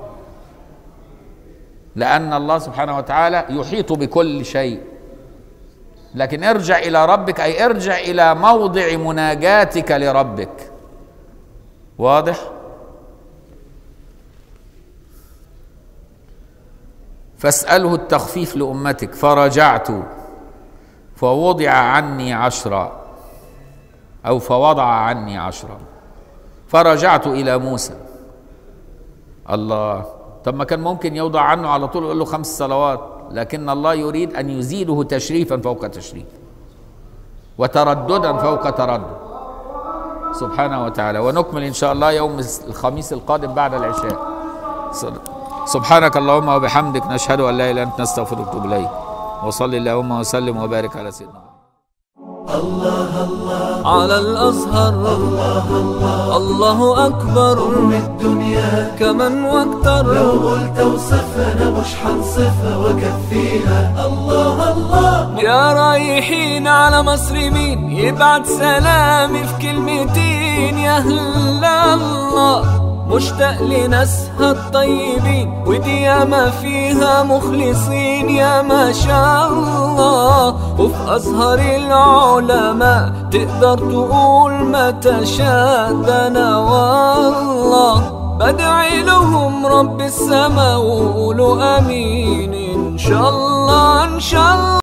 لأن الله سبحانه وتعالى يحيط بكل شيء لكن ارجع إلى ربك أي ارجع إلى موضع مناجاتك لربك واضح؟ فاسأله التخفيف لأمتك فرجعت فوضع عني عشرا أو فوضع عني عشرا فرجعت إلى موسى الله طب ما كان ممكن يوضع عنه على طول يقول له خمس صلوات لكن الله يريد أن يزيده تشريفا فوق تشريف وترددا فوق تردد سبحانه وتعالى ونكمل إن شاء الله يوم الخميس القادم بعد العشاء سبحانك اللهم وبحمدك نشهد أن لا إله إلا أنت نستغفرك ونتوب إليك وصل اللهم وسلم وبارك على سيدنا
على الأزهر الله أكبر
الدنيا
كمن واكتر
لو قلت وصفنا مش حنصفها وكفيها الله الله
يا رايحين على مصر مين يبعت سلامي في كلمتين يا هلا الله مشتاق لناسها الطيبين ودي ياما فيها مخلصين يا ما شاء الله وفي أزهر العلماء تقدر تقول ما تشاء ده أنا والله بدعي لهم رب السما وقولوا امين ان شاء الله ان شاء الله